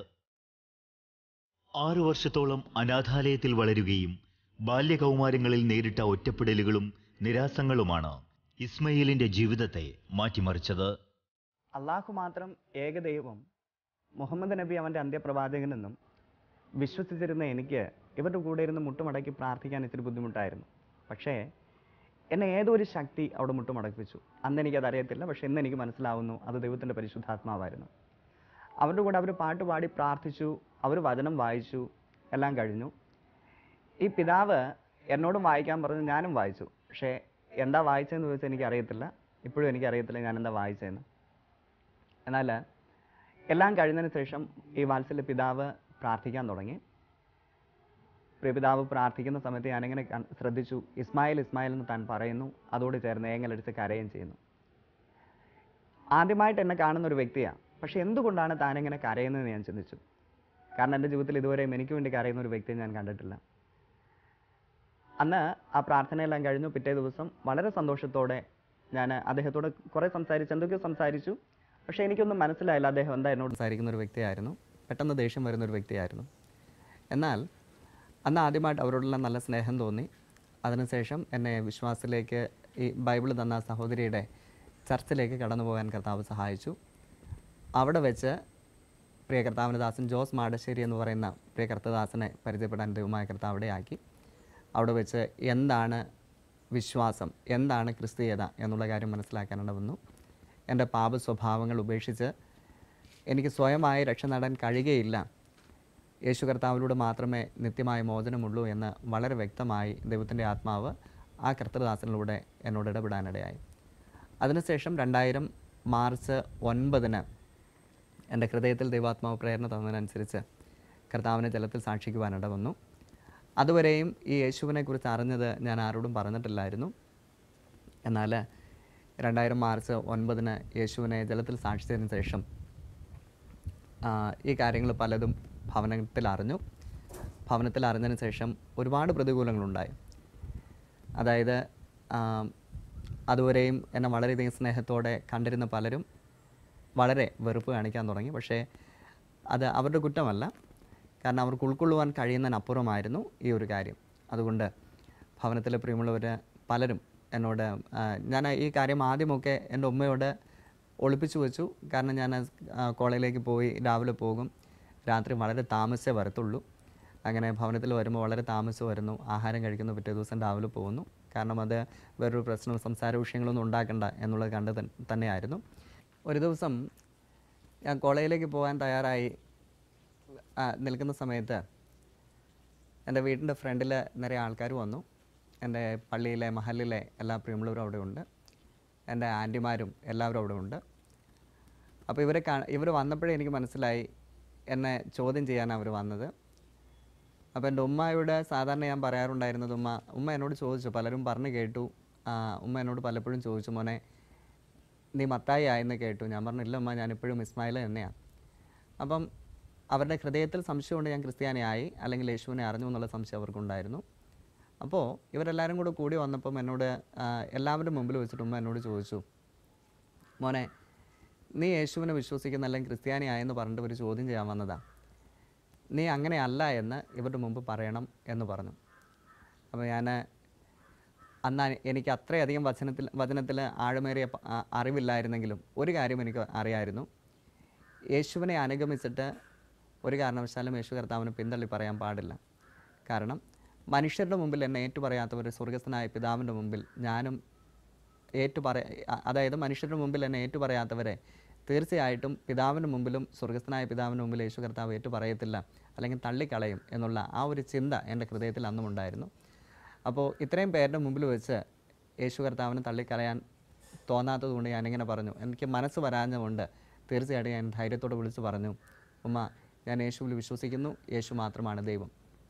ആറു വർഷത്തോളം അനാഥാലയത്തിൽ വളരുകയും ബാല്യകൗമാരങ്ങളിൽ നേരിട്ട ഒറ്റപ്പെടലുകളും നിരാസങ്ങളുമാണ് ഇസ്മയിലിന്റെ ജീവിതത്തെ മാറ്റിമറിച്ചത് അള്ളാഹു മാത്രം ഏകദൈവം മുഹമ്മദ് നബി അവൻ്റെ അന്ത്യപ്രവാചകനെന്നും വിശ്വസിച്ചിരുന്ന എനിക്ക് ഇവരുടെ കൂടെ ഇരുന്ന് മുട്ടുമടക്കി പ്രാർത്ഥിക്കാൻ ഇത്തിരി ബുദ്ധിമുട്ടായിരുന്നു പക്ഷേ എന്നെ ഏതോ ഒരു ശക്തി അവിടെ മുട്ടുമടക്കിപ്പിച്ചു അന്ന് എനിക്കത് അറിയത്തില്ല പക്ഷേ ഇന്ന് എനിക്ക് മനസ്സിലാവുന്നു അത് ദൈവത്തിൻ്റെ പരിശുദ്ധാത്മാവായിരുന്നു അവരുടെ കൂടെ അവർ പാട്ട് പാടി പ്രാർത്ഥിച്ചു അവർ വചനം വായിച്ചു എല്ലാം കഴിഞ്ഞു ഈ പിതാവ് എന്നോടും വായിക്കാൻ പറഞ്ഞു ഞാനും വായിച്ചു പക്ഷേ എന്താ വായിച്ചതെന്ന് ചോദിച്ചാൽ എനിക്ക് അറിയത്തില്ല ഇപ്പോഴും എനിക്ക് അറിയത്തില്ല ഞാൻ എന്താ വായിച്ചതെന്ന് എന്നാൽ എല്ലാം കഴിഞ്ഞതിന് ശേഷം ഈ വാത്സല്യ പിതാവ് പ്രാർത്ഥിക്കാൻ തുടങ്ങി പ്രിയപിതാവ് പ്രാർത്ഥിക്കുന്ന സമയത്ത് ഞാനിങ്ങനെ കൺ- ശ്രദ്ധിച്ചു ഇസ്മായിൽ ഇസ്മായിൽ എന്ന് താൻ പറയുന്നു അതോട് ചേർന്ന് ഏങ്ങലടിച്ച് കരയുകയും ചെയ്യുന്നു ആദ്യമായിട്ട് എന്നെ കാണുന്ന ഒരു വ്യക്തിയാണ് പക്ഷെ എന്തുകൊണ്ടാണ് താൻ ഇങ്ങനെ കരയുന്നതെന്ന് ഞാൻ ചിന്തിച്ചു കാരണം എൻ്റെ ജീവിതത്തിൽ ഇതുവരെയും എനിക്ക് വേണ്ടി കരയുന്ന ഒരു വ്യക്തിയെ ഞാൻ കണ്ടിട്ടില്ല അന്ന് ആ പ്രാർത്ഥനയെല്ലാം കഴിഞ്ഞു പിറ്റേ ദിവസം വളരെ സന്തോഷത്തോടെ ഞാൻ അദ്ദേഹത്തോട് കുറേ സംസാരിച്ചു എന്തൊക്കെയോ സംസാരിച്ചു പക്ഷേ എനിക്കൊന്നും മനസ്സിലായില്ല അദ്ദേഹം എന്താ എന്നോട് സംസാരിക്കുന്ന ഒരു വ്യക്തിയായിരുന്നു പെട്ടെന്ന് ദേഷ്യം വരുന്ന ഒരു വ്യക്തിയായിരുന്നു എന്നാൽ അന്ന് ആദ്യമായിട്ട് അവരോടെല്ലാം നല്ല സ്നേഹം തോന്നി അതിനുശേഷം എന്നെ വിശ്വാസത്തിലേക്ക് ഈ ബൈബിൾ തന്ന ആ സഹോദരിയുടെ ചർച്ചിലേക്ക് കടന്നു പോകാൻ കർത്താവ് സഹായിച്ചു അവിടെ വെച്ച് പ്രിയ കർത്താവിൻ്റെ ദാസൻ ജോസ് മാടശ്ശേരി എന്ന് പറയുന്ന പ്രിയ കർത്തദാസനെ പരിചയപ്പെടാൻ ദൈവമായ കർത്താവ് അവിടെ ആക്കി അവിടെ വെച്ച് എന്താണ് വിശ്വാസം എന്താണ് ക്രിസ്തീയത എന്നുള്ള കാര്യം മനസ്സിലാക്കാനിട വന്നു എൻ്റെ പാപ സ്വഭാവങ്ങൾ ഉപേക്ഷിച്ച് എനിക്ക് സ്വയമായി രക്ഷ നേടാൻ കഴിയുകയില്ല യേശു കർത്താവിലൂടെ മാത്രമേ നിത്യമായ മോചനമുള്ളൂ എന്ന് വളരെ വ്യക്തമായി ദൈവത്തിൻ്റെ ആത്മാവ് ആ കർത്തൃദാസനിലൂടെ എന്നോട് ഇടപെടാനിടയായി അതിനുശേഷം രണ്ടായിരം മാർച്ച് ഒൻപതിന് എൻ്റെ ഹൃദയത്തിൽ ദൈവാത്മാവ് പ്രേരണ തന്നതിനനുസരിച്ച് കർത്താവിനെ ജലത്തിൽ സാക്ഷിക്കുവാനിട വന്നു അതുവരെയും ഈ യേശുവിനെ കുറിച്ച് അറിഞ്ഞത് ഞാൻ ആരോടും പറഞ്ഞിട്ടില്ലായിരുന്നു എന്നാൽ രണ്ടായിരം മാർച്ച് ഒൻപതിന് യേശുവിനെ ജലത്തിൽ സാക്ഷിച്ചതിന് ശേഷം ആ, ഈ കാര്യങ്ങൾ പലതും ഭവനത്തിൽ അറിഞ്ഞു ഭവനത്തിൽ അറിഞ്ഞതിന് ശേഷം ഒരുപാട് പ്രതികൂലങ്ങളുണ്ടായി അതായത് ആ, അതുവരെയും എന്നെ വളരെയധികം സ്നേഹത്തോടെ കണ്ടിരുന്ന പലരും വളരെ വെറുപ്പ് കാണിക്കാൻ തുടങ്ങി പക്ഷേ അത് അവരുടെ കുറ്റമല്ല കാരണം അവർക്ക് ഉൾക്കൊള്ളുവാൻ കഴിയുന്നതിനപ്പുറമായിരുന്നു ഈ ഒരു കാര്യം അതുകൊണ്ട് ഭവനത്തിലെ പ്രിയമുള്ളവർ പലരും എന്നോട് ആ, ഞാൻ ഈ കാര്യം ആദ്യമൊക്കെ എൻ്റെ ഉമ്മയോട് ഒളിപ്പിച്ചു വെച്ചു കാരണം ഞാൻ ആ, കോളേജിലേക്ക് പോയി രാവിലെ പോകും രാത്രി വളരെ താമസിച്ചേ വരത്തുള്ളൂ അങ്ങനെ ഭവനത്തിൽ വരുമ്പോൾ വളരെ താമസിച്ച് വരുന്നു ആഹാരം കഴിക്കുന്നു പിറ്റേ ദിവസം രാവിലെ പോകുന്നു കാരണം അത് വേറൊരു പ്രശ്നവും സംസാര വിഷയങ്ങളൊന്നും ഉണ്ടാക്കണ്ട എന്നുള്ളത് കണ്ട് തൻ- തന്നെയായിരുന്നു ഒരു ദിവസം ഞാൻ കോളേജിലേക്ക് പോകാൻ തയ്യാറായി ആ, നിൽക്കുന്ന സമയത്ത് എൻ്റെ വീടിൻ്റെ ഫ്രണ്ടിൽ നിറയെ ആൾക്കാർ വന്നു എൻ്റെ പള്ളിയിലെ മഹലിലെ എല്ലാ പ്രിയമുള്ളവരും അവിടെ ഉണ്ട് എൻ്റെ ആൻറ്റിമാരും എല്ലാവരും അവിടെ ഉണ്ട് അപ്പോൾ ഇവരെ കാ ഇവർ വന്നപ്പോഴേ എനിക്ക് മനസ്സിലായി എന്നെ ചോദ്യം ചെയ്യാനാണ് അവർ വന്നത് അപ്പോൾ എൻ്റെ ഉമ്മയോട് സാധാരണ ഞാൻ പറയാറുണ്ടായിരുന്നത് ഉമ്മ ഉമ്മ എന്നോട് ചോദിച്ചു പലരും പറഞ്ഞു കേട്ടു ആ, ഉമ്മ എന്നോട് പലപ്പോഴും ചോദിച്ചു മോനെ നീ മത്തായി ആയെന്ന് കേട്ടു ഞാൻ പറഞ്ഞു ഇല്ല ഉമ്മ ഞാനിപ്പോഴും ഇസ്മായിൽ തന്നെയാണ് അപ്പം അവരുടെ ഹൃദയത്തിൽ സംശയമുണ്ട് ഞാൻ ക്രിസ്ത്യാനിയായി അല്ലെങ്കിൽ യേശുവിനെ അറിഞ്ഞു എന്നുള്ള സംശയം അവർക്കുണ്ടായിരുന്നു അപ്പോൾ ഇവരെല്ലാവരും കൂടെ കൂടി വന്നപ്പം എന്നോട് ആ, എല്ലാവരുടെ മുമ്പിൽ വെച്ചിട്ട് ഉമ്മ എന്നോട് ചോദിച്ചു മോനെ നീ യേശുവിനെ വിശ്വസിക്കുന്ന അല്ലെങ്കിൽ ക്രിസ്ത്യാനിയായെന്ന് പറഞ്ഞിട്ട് ഒരു ചോദ്യം ചെയ്യാൻ വന്നതാ നീ അങ്ങനെയല്ല എന്ന് ഇവരുടെ മുമ്പ് പറയണം എന്ന് പറഞ്ഞു അപ്പോൾ ഞാൻ അന്ന് എനിക്ക് അത്രയധികം വചനത്തിൽ വചനത്തിൽ ആഴമേറിയ പ- ആ- അറിവില്ലായിരുന്നെങ്കിലും ഒരു കാര്യം എനിക്ക് അറിയായിരുന്നു യേശുവിനെ അനുഗമിച്ചിട്ട് ഒരു കാരണവശാലും യേശു കർത്താവിനെ പിന്തള്ളി പറയാൻ പാടില്ല കാരണം മനുഷ്യരുടെ മുമ്പിൽ എന്നെ ഏറ്റുപറയാത്തവർ സ്വർഗസ്ഥനായ പിതാവിൻ്റെ മുമ്പിൽ ഞാനും ഏറ്റു പറയ അ- അതായത് മനുഷ്യരുടെ മുമ്പിൽ എന്നെ ഏറ്റു പറയാത്തവരെ തീർച്ചയായിട്ടും പിതാവിൻ്റെ മുമ്പിലും സ്വർഗസ്ഥനായ പിതാവിൻ്റെ മുമ്പിൽ യേശു കർത്താവ് ഏറ്റു പറയത്തില്ല അല്ലെങ്കിൽ തള്ളിക്കളയും എന്നുള്ള ആ ഒരു ചിന്ത എൻ്റെ ഹൃദയത്തിൽ അന്നും ഉണ്ടായിരുന്നു അപ്പോൾ ഇത്രയും പേരുടെ മുമ്പിൽ വെച്ച് യേശു കർത്താവിനെ തള്ളിക്കളയാൻ തോന്നാത്തത് കൊണ്ട് ഞാനിങ്ങനെ പറഞ്ഞു എനിക്ക് മനസ്സ് വരാഞ്ഞതുകൊണ്ട് തീർച്ചയായിട്ടും ഞാൻ ധൈര്യത്തോടെ വിളിച്ച് പറഞ്ഞു ഉമ്മ ഞാൻ യേശുവിൽ വിശ്വസിക്കുന്നു യേശു മാത്രമാണ് ദൈവം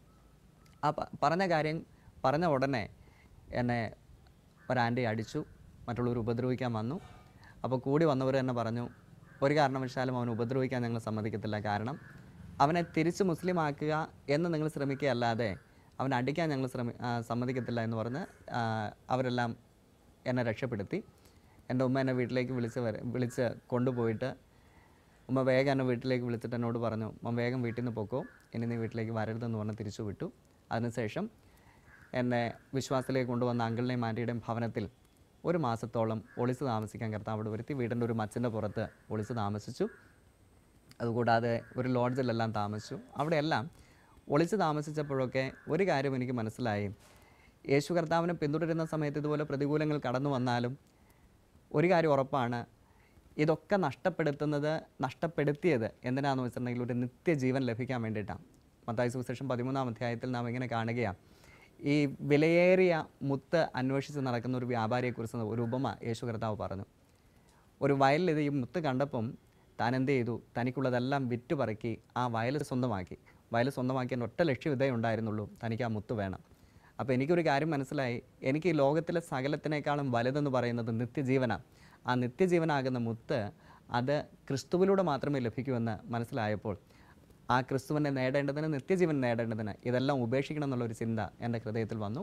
ആ പ- പറഞ്ഞ കാര്യം പറഞ്ഞ ഉടനെ എന്നെ ഒരാൻറ്റി അടിച്ചു മറ്റുള്ളവർ ഉപദ്രവിക്കാൻ വന്നു അപ്പോൾ കൂടി വന്നവർ തന്നെ പറഞ്ഞു ഒരു കാരണവശാലും അവനെ ഉപദ്രവിക്കാൻ ഞങ്ങൾ സമ്മതിക്കത്തില്ല കാരണം അവനെ തിരിച്ച് മുസ്ലിം ആക്കുക എന്ന് നിങ്ങൾ ശ്രമിക്കുകയല്ലാതെ അവനെ അടിക്കാൻ ഞങ്ങൾ ശ്രമി ആ, സമ്മതിക്കത്തില്ല എന്ന് പറഞ്ഞ് ആ, അവരെല്ലാം എന്നെ രക്ഷപ്പെടുത്തി എൻ്റെ ഉമ്മ എന്നെ വീട്ടിലേക്ക് വിളിച്ച് വര വിളിച്ച് കൊണ്ടുപോയിട്ട് ഉമ്മ വേഗം എന്നെ വീട്ടിലേക്ക് വിളിച്ചിട്ട് എന്നോട് പറഞ്ഞു ഉമ്മ വേഗം വീട്ടിൽ നിന്ന് പൊക്കോ ഇനി നീ വീട്ടിലേക്ക് വരരുതെന്ന് പറഞ്ഞ് തിരിച്ചു വിട്ടു അതിനുശേഷം എന്നെ വിശ്വാസത്തിലേക്ക് കൊണ്ടുവന്ന അങ്കിളിനെയും ആൻറ്റിയുടെയും ഭവനത്തിൽ ഒരു മാസത്തോളം ഒളിച്ച് താമസിക്കാൻ കർത്താവ് അവിടെ വരുത്തി വീടിൻ്റെ ഒരു മച്ചിൻ്റെ പുറത്ത് ഒളിച്ച് താമസിച്ചു അതുകൂടാതെ ഒരു ലോഡ്ജിലെല്ലാം താമസിച്ചു അവിടെയെല്ലാം ഒളിച്ച് താമസിച്ചപ്പോഴൊക്കെ ഒരു കാര്യം എനിക്ക് മനസ്സിലായി യേശു കർത്താവിനെ പിന്തുടരുന്ന സമയത്ത് ഇതുപോലെ പ്രതികൂലങ്ങൾ കടന്നു വന്നാലും ഒരു കാര്യം ഉറപ്പാണ് ഇതൊക്കെ നഷ്ടപ്പെടുത്തുന്നത് നഷ്ടപ്പെടുത്തിയത് എന്തിനാന്ന് വെച്ചിട്ടുണ്ടെങ്കിൽ ഒരു നിത്യജീവൻ ലഭിക്കാൻ വേണ്ടിയിട്ടാണ് മത്തായി സുവിശേഷം പതിമൂന്നാം അധ്യായത്തിൽ നാം ഇങ്ങനെ കാണുകയാണ് ഈ വിലയേറിയ മുത്ത് അന്വേഷിച്ച് നടക്കുന്ന ഒരു വ്യാപാരിയെക്കുറിച്ച് ഒരു ഉപമ യേശു കർത്താവ് പറഞ്ഞു ഒരു വയലിൽ ഇത് ഈ മുത്ത് കണ്ടപ്പം താൻ എന്ത് ചെയ്തു തനിക്കുള്ളതെല്ലാം വിറ്റ് പറക്കി ആ വയൽ സ്വന്തമാക്കി വയൽ സ്വന്തമാക്കിയ ഒറ്റ ലക്ഷ്യം ഇതേ ഉണ്ടായിരുന്നുള്ളൂ തനിക്ക് ആ മുത്ത് വേണം അപ്പോൾ എനിക്കൊരു കാര്യം മനസ്സിലായി എനിക്ക് ഈ ലോകത്തിലെ സകലത്തിനേക്കാളും വലുതെന്ന് പറയുന്നത് നിത്യജീവനാണ് ആ നിത്യജീവനാകുന്ന മുത്ത് അത് ക്രിസ്തുവിലൂടെ മാത്രമേ ലഭിക്കൂ എന്ന് മനസ്സിലായപ്പോൾ ആ ക്രിസ്തുവിനെ നേടേണ്ടതിന് നിത്യജീവൻ നേടേണ്ടതിന് ഇതെല്ലാം ഉപേക്ഷിക്കണം എന്നുള്ളൊരു ചിന്ത എൻ്റെ ഹൃദയത്തിൽ വന്നു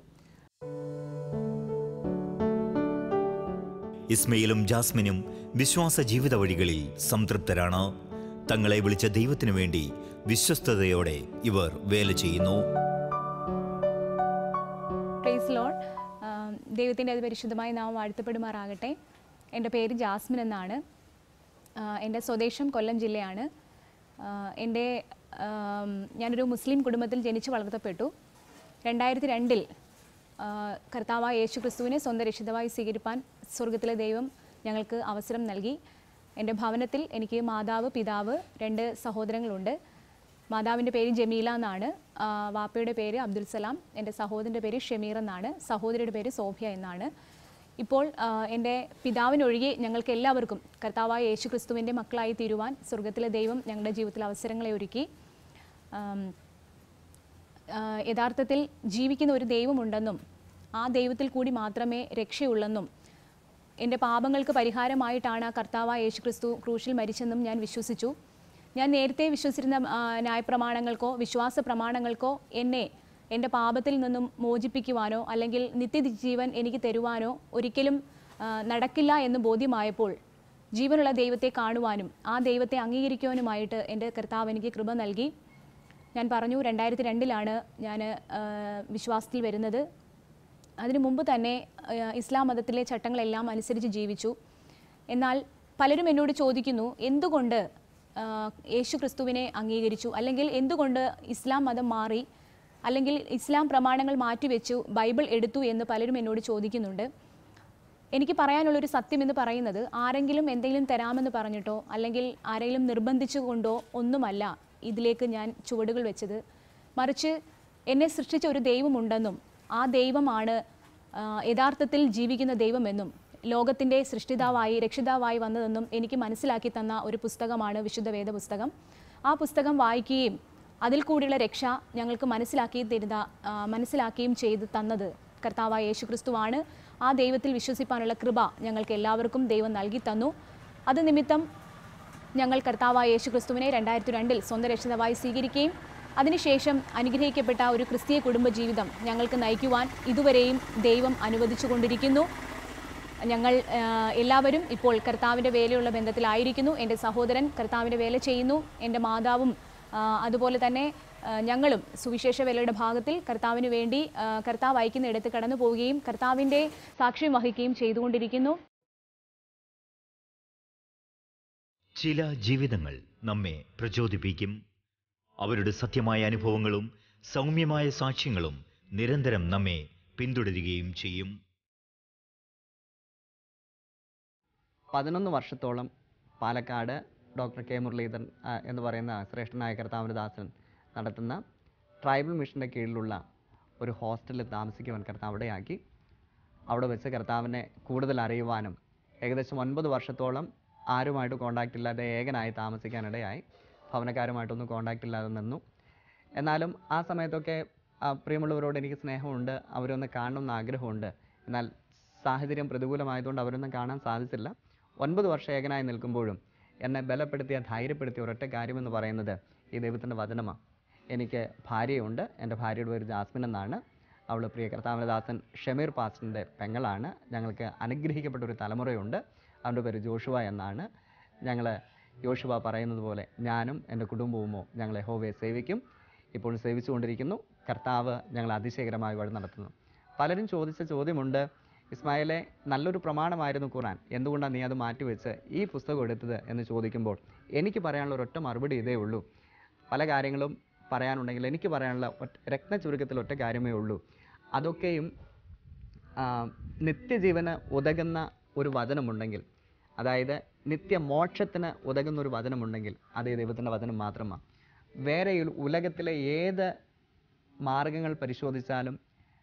ഇസ്മയിലും ജാസ്മിനും വിശ്വാസ ജീവിത വഴികളിൽ സംതൃപ്തരാണ് തങ്ങളെ വിളിച്ച ദൈവത്തിനു വേണ്ടി വിശ്വസ്തയോടെ ഇവർ വേല ചെയ്യുന്നു പ്രൈസ് ലോഡ് ദൈവത്തിൻ്റെ അത് പരിശുദ്ധമായി നാം വാഴ്ത്തപ്പെടുമാറാകട്ടെ എൻ്റെ പേര് ജാസ്മിൻ എന്നാണ് ആ, എൻ്റെ സ്വദേശം കൊല്ലം ജില്ലയാണ് ആ, എൻ്റെ ആം, ഞാനൊരു മുസ്ലിം കുടുംബത്തിൽ ജനിച്ച് വളർത്തപ്പെട്ടു രണ്ടായിരത്തി രണ്ടിൽ കർത്താവായ യേശു ക്രിസ്തുവിനെ സ്വന്തം രക്ഷിതമായി സ്വീകരിപ്പാൻ സ്വർഗത്തിലെ ദൈവം ഞങ്ങൾക്ക് അവസരം നൽകി എൻ്റെ ഭവനത്തിൽ എനിക്ക് മാതാവ് പിതാവ് രണ്ട് സഹോദരങ്ങളുണ്ട് മാതാവിൻ്റെ പേര് ജമീല എന്നാണ് ആ, വാപ്പയുടെ പേര് അബ്ദുൽ സലാം എൻ്റെ സഹോദരൻ്റെ പേര് ഷമീർ എന്നാണ് സഹോദരിയുടെ പേര് സോഫിയ എന്നാണ് ഇപ്പോൾ ആ, എൻ്റെ പിതാവിനൊഴികെ ഞങ്ങൾക്ക് എല്ലാവർക്കും കർത്താവായ യേശു ക്രിസ്തുവിൻ്റെ മക്കളായി തീരുവാൻ സ്വർഗത്തിലെ ദൈവം ഞങ്ങളുടെ ജീവിതത്തിൽ അവസരങ്ങളെ ഒരുക്കി ആം, ആ, യഥാർത്ഥത്തിൽ ജീവിക്കുന്ന ഒരു ദൈവമുണ്ടെന്നും ആ ദൈവത്തിൽ കൂടി മാത്രമേ രക്ഷയുള്ളെന്നും എൻ്റെ പാപങ്ങൾക്ക് പരിഹാരമായിട്ടാണ് ആ കർത്താവായ യേശു ക്രിസ്തു ക്രൂശിൽ മരിച്ചെന്നും ഞാൻ വിശ്വസിച്ചു ഞാൻ നേരത്തെ വിശ്വസിച്ചിരുന്ന ആ, ന്യായപ്രമാണങ്ങൾക്കോ വിശ്വാസ പ്രമാണങ്ങൾക്കോ എന്നെ എൻ്റെ പാപത്തിൽ നിന്നും മോചിപ്പിക്കുവാനോ അല്ലെങ്കിൽ നിത്യജീവൻ എനിക്ക് തരുവാനോ ഒരിക്കലും ആ, നടക്കില്ല എന്ന് ബോധ്യമായപ്പോൾ ജീവനുള്ള ദൈവത്തെ കാണുവാനും ആ ദൈവത്തെ അംഗീകരിക്കുവാനുമായിട്ട് എൻ്റെ കർത്താവ് എനിക്ക് കൃപ നൽകി ഞാൻ പറഞ്ഞു രണ്ടായിരത്തി രണ്ടിലാണ് ഞാൻ വിശ്വാസത്തിൽ വരുന്നത് അതിനു മുമ്പ് തന്നെ ആ, ഇസ്ലാം മതത്തിലെ ചട്ടങ്ങളെല്ലാം അനുസരിച്ച് ജീവിച്ചു എന്നാൽ പലരും എന്നോട് ചോദിക്കുന്നു എന്തുകൊണ്ട് ആ, യേശു ക്രിസ്തുവിനെ അംഗീകരിച്ചു അല്ലെങ്കിൽ എന്തുകൊണ്ട് ഇസ്ലാം മതം മാറി അല്ലെങ്കിൽ ഇസ്ലാം പ്രമാണങ്ങൾ മാറ്റിവെച്ചു ബൈബിൾ എടുത്തു എന്ന് പലരും എന്നോട് ചോദിക്കുന്നുണ്ട് എനിക്ക് പറയാനുള്ളൊരു സത്യം എന്ന് പറയുന്നത് ആരെങ്കിലും എന്തെങ്കിലും തരാമെന്ന് പറഞ്ഞിട്ടോ അല്ലെങ്കിൽ ആരെങ്കിലും നിർബന്ധിച്ചുകൊണ്ടോ ഒന്നുമല്ല ഇതിലേക്ക് ഞാൻ ചുവടുകൾ വെച്ചത് മറിച്ച് എന്നെ സൃഷ്ടിച്ച ഒരു ദൈവമുണ്ടെന്നും ആ ദൈവമാണ് ആ, യഥാർത്ഥത്തിൽ ജീവിക്കുന്ന ദൈവമെന്നും ലോകത്തിൻ്റെ സൃഷ്ടിതാവായി രക്ഷിതാവായി വന്നതെന്നും എനിക്ക് മനസ്സിലാക്കി തന്ന ഒരു പുസ്തകമാണ് വിശുദ്ധ വേദ പുസ്തകം ആ പുസ്തകം വായിക്കുകയും അതിൽ കൂടിയുള്ള രക്ഷ ഞങ്ങൾക്ക് മനസ്സിലാക്കി തരുന്ന ആ, മനസ്സിലാക്കുകയും ചെയ്ത് തന്നത് കർത്താവായ യേശു ക്രിസ്തുവാണ് ആ ദൈവത്തിൽ വിശ്വസിപ്പാനുള്ള കൃപ ഞങ്ങൾക്ക് എല്ലാവർക്കും ദൈവം നൽകി തന്നു അത് നിമിത്തം ഞങ്ങൾ കർത്താവായ യേശു ക്രിസ്തുവിനെ രണ്ടായിരത്തി രണ്ടിൽ സ്വന്തം രക്ഷിതാവായി സ്വീകരിക്കുകയും അതിനുശേഷം അനുഗ്രഹിക്കപ്പെട്ട ഒരു ക്രിസ്തീയ കുടുംബജീവിതം ഞങ്ങൾക്ക് നയിക്കുവാൻ ഇതുവരെയും ദൈവം അനുവദിച്ചുകൊണ്ടിരിക്കുന്നു ഞങ്ങൾ ആ, എല്ലാവരും ഇപ്പോൾ കർത്താവിൻ്റെ വേലയുള്ള ബന്ധത്തിലായിരിക്കുന്നു എൻ്റെ സഹോദരൻ കർത്താവിൻ്റെ വേല ചെയ്യുന്നു എൻ്റെ മാതാവും ആ, അതുപോലെ തന്നെ ആ, ഞങ്ങളും സുവിശേഷ വേലയുടെ ഭാഗത്തിൽ കർത്താവിന് വേണ്ടി ആ, കർത്താവ് അയക്കുന്ന ഇടത്ത് കടന്നു പോവുകയും കർത്താവിൻ്റെ സാക്ഷ്യം വഹിക്കുകയും ചെയ്തുകൊണ്ടിരിക്കുന്നു ചില ജീവിതങ്ങൾ നമ്മെ പ്രചോദിപ്പിക്കും അവരുടെ സത്യമായ അനുഭവങ്ങളും സൗമ്യമായ സാക്ഷ്യങ്ങളും നിരന്തരം നമ്മെ പിന്തുടരുകയും ചെയ്യും പതിനൊന്ന് വർഷത്തോളം പാലക്കാട് ഡോക്ടർ കെ മുരളീധരൻ ആ, എന്ന് പറയുന്ന ശ്രേഷ്ഠനായ കർത്താവിൻ്റെ ദാസൻ നടത്തുന്ന ട്രൈബൽ മിഷൻ്റെ കീഴിലുള്ള ഒരു ഹോസ്റ്റലിൽ താമസിക്കുവാൻ കർത്താവ് അവിടെയാക്കി അവിടെ വെച്ച് കർത്താവിനെ കൂടുതൽ അറിയുവാനും ഏകദേശം ഒൻപത് വർഷത്തോളം ആരുമായിട്ട് കോണ്ടാക്റ്റ് ഇല്ലാതെ ഏകനായി താമസിക്കാനിടയായി ഭവനക്കാരുമായിട്ടൊന്നും കോണ്ടാക്റ്റ് ഇല്ലാതെ നിന്നു എന്നാലും ആ സമയത്തൊക്കെ ആ, പ്രിയമുള്ളവരോട് എനിക്ക് സ്നേഹമുണ്ട് അവരൊന്ന് കാണണമെന്ന് ആഗ്രഹമുണ്ട് എന്നാൽ സാഹചര്യം പ്രതികൂലമായതുകൊണ്ട് അവരൊന്നും കാണാൻ സാധിച്ചില്ല ഒൻപത് വർഷം ഏകനായി നിൽക്കുമ്പോഴും എന്നെ ബലപ്പെടുത്തിയ ധൈര്യപ്പെടുത്തിയ ഒരൊറ്റ കാര്യമെന്ന് പറയുന്നത് ഈ ദൈവത്തിൻ്റെ വചനമാണ് എനിക്ക് ഭാര്യയുണ്ട് എൻ്റെ ഭാര്യയുടെ പേര് ജാസ്മിൻ എന്നാണ് അവൾ പ്രിയ കർത്താവിൻ്റെ ദാസൻ ഷമീർ പാസ്റ്ററിൻ്റെ പെങ്ങളാണ് ഞങ്ങൾക്ക് അനുഗ്രഹിക്കപ്പെട്ട ഒരു തലമുറയുണ്ട് അവൻ്റെ പേര് ജോഷുവ എന്നാണ് ഞങ്ങൾ യോശുവ പറയുന്നത് പോലെ ഞാനും എൻ്റെ കുടുംബവുമോ ഞങ്ങൾ യഹോവയെ സേവിക്കും ഇപ്പോൾ സേവിച്ചുകൊണ്ടിരിക്കുന്നു കർത്താവ് ഞങ്ങൾ അതിശയകരമായി വഴി നടത്തുന്നു പലരും ചോദിച്ച ചോദ്യമുണ്ട് ഇസ്മായിലെ നല്ലൊരു പ്രമാണമായിരുന്നു ഖുറാൻ എന്തുകൊണ്ടാണ് നീ അത് മാറ്റിവെച്ച് ഈ പുസ്തകം എടുത്തത് എന്ന് ചോദിക്കുമ്പോൾ എനിക്ക് പറയാനുള്ള ഒരൊറ്റ മറുപടി ഇതേ ഉള്ളൂ പല കാര്യങ്ങളും പറയാനുണ്ടെങ്കിൽ എനിക്ക് പറയാനുള്ള ഒറ്റ രത്ന ചുരുക്കത്തിൽ ഒറ്റ കാര്യമേ ഉള്ളൂ അതൊക്കെയും ആ, നിത്യജീവന് ഉതകുന്ന ഒരു വചനമുണ്ടെങ്കിൽ അതായത് നിത്യമോക്ഷത്തിന് ഉതകുന്ന ഒരു വചനമുണ്ടെങ്കിൽ അത് ഈ ദൈവത്തിൻ്റെ വചനം മാത്രമാണ് വേറെ ഈ ഉലകത്തിലെ ഏത് മാർഗങ്ങൾ പരിശോധിച്ചാലും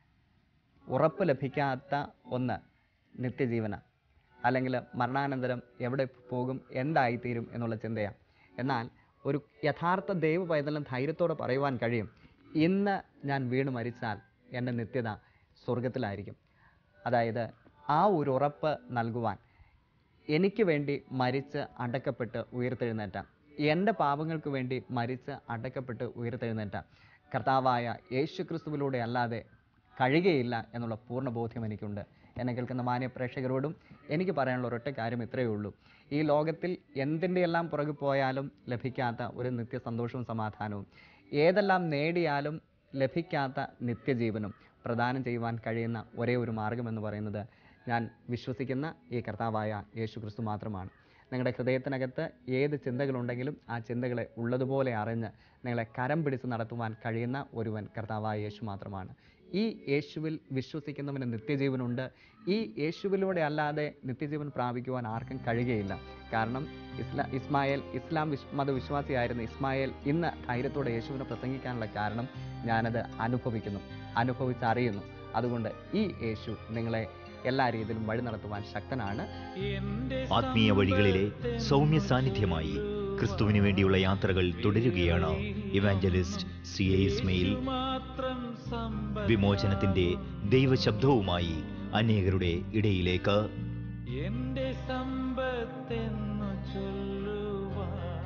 ഉറപ്പ് ലഭിക്കാത്ത ഒന്ന് നിത്യജീവന അല്ലെങ്കിൽ മരണാനന്തരം എവിടെ പോകും എന്തായിത്തീരും എന്നുള്ള ചിന്തയാണ് എന്നാൽ ഒരു യഥാർത്ഥ ദൈവ പൈതലും ധൈര്യത്തോടെ പറയുവാൻ കഴിയും ഇന്ന് ഞാൻ വീണ് മരിച്ചാൽ എൻ്റെ നിത്യത സ്വർഗത്തിലായിരിക്കും അതായത് ആ ഒരു ഉറപ്പ് നൽകുവാൻ എനിക്ക് വേണ്ടി മരിച്ച് അടക്കപ്പെട്ട് ഉയർത്തെഴുന്നേറ്റ എൻ്റെ പാപങ്ങൾക്ക് വേണ്ടി മരിച്ച് അടക്കപ്പെട്ട് ഉയർത്തെഴുന്നേറ്റ കർത്താവായ യേശു ക്രിസ്തുവിലൂടെ അല്ലാതെ കഴിയുകയില്ല എന്നുള്ള പൂർണ്ണ ബോധ്യം എനിക്കുണ്ട് എന്നെ കേൾക്കുന്ന മാന്യ പ്രേക്ഷകരോടും എനിക്ക് പറയാനുള്ള ഒരൊറ്റ കാര്യം ഇത്രയേ ഉള്ളൂ ഈ ലോകത്തിൽ എന്തിൻ്റെ എല്ലാം പുറകെ പോയാലും ലഭിക്കാത്ത ഒരു നിത്യ സന്തോഷവും സമാധാനവും ഏതെല്ലാം നേടിയാലും ലഭിക്കാത്ത നിത്യജീവനും പ്രദാനം ചെയ്യുവാൻ കഴിയുന്ന ഒരേ ഒരു മാർഗമെന്ന് പറയുന്നത് ഞാൻ വിശ്വസിക്കുന്ന ഈ കർത്താവായ യേശു ക്രിസ്തു മാത്രമാണ് നിങ്ങളുടെ ഹൃദയത്തിനകത്ത് ഏത് ചിന്തകളുണ്ടെങ്കിലും ആ ചിന്തകളെ ഉള്ളതുപോലെ അറിഞ്ഞ് നിങ്ങളെ കരം പിടിച്ച് നടത്തുവാൻ കഴിയുന്ന ഒരുവൻ കർത്താവായ യേശു മാത്രമാണ് ഈ യേശുവിൽ വിശ്വസിക്കുന്നവന് നിത്യജീവനുണ്ട് ഈ യേശുവിലൂടെ അല്ലാതെ നിത്യജീവൻ പ്രാപിക്കുവാൻ ആർക്കും കഴിയുകയില്ല കാരണം ഇസ്ലാ ഇസ്മായേൽ ഇസ്ലാം വിശ് മതവിശ്വാസിയായിരുന്ന ഇസ്മായേൽ ഇന്ന് ധൈര്യത്തോടെ യേശുവിനെ പ്രസംഗിക്കാനുള്ള കാരണം ഞാനത് അനുഭവിക്കുന്നു അനുഭവിച്ചറിയുന്നു അതുകൊണ്ട് ഈ യേശു നിങ്ങളെ എല്ലാ രീതിയിലും വഴി നടത്തുവാൻ ശക്തനാണ് എന്റെ ആത്മീയ വഴികളിലെ സൗമ്യ സാന്നിധ്യമായി ക്രിസ്തുവിന് വേണ്ടിയുള്ള യാത്രകൾ തുടരുകയാണ് ഇവാഞ്ചലിസ്റ്റ് സി എ ഇസ്മയിൽ മാത്രം സമ്പത്ത് വിമോചനത്തിന്റെ ദൈവശബ്ദവുമായി അനേകരുടെ ഇടയിലേക്ക് എന്റെ സമ്പത്തെന്നു ചൊല്ലുവാൻ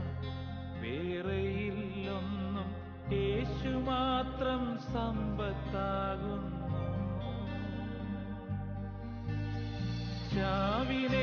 വേറെയില്ലൊന്നും യേശു മാത്രം സമ്പത്താകുന്നു ചാവിനെ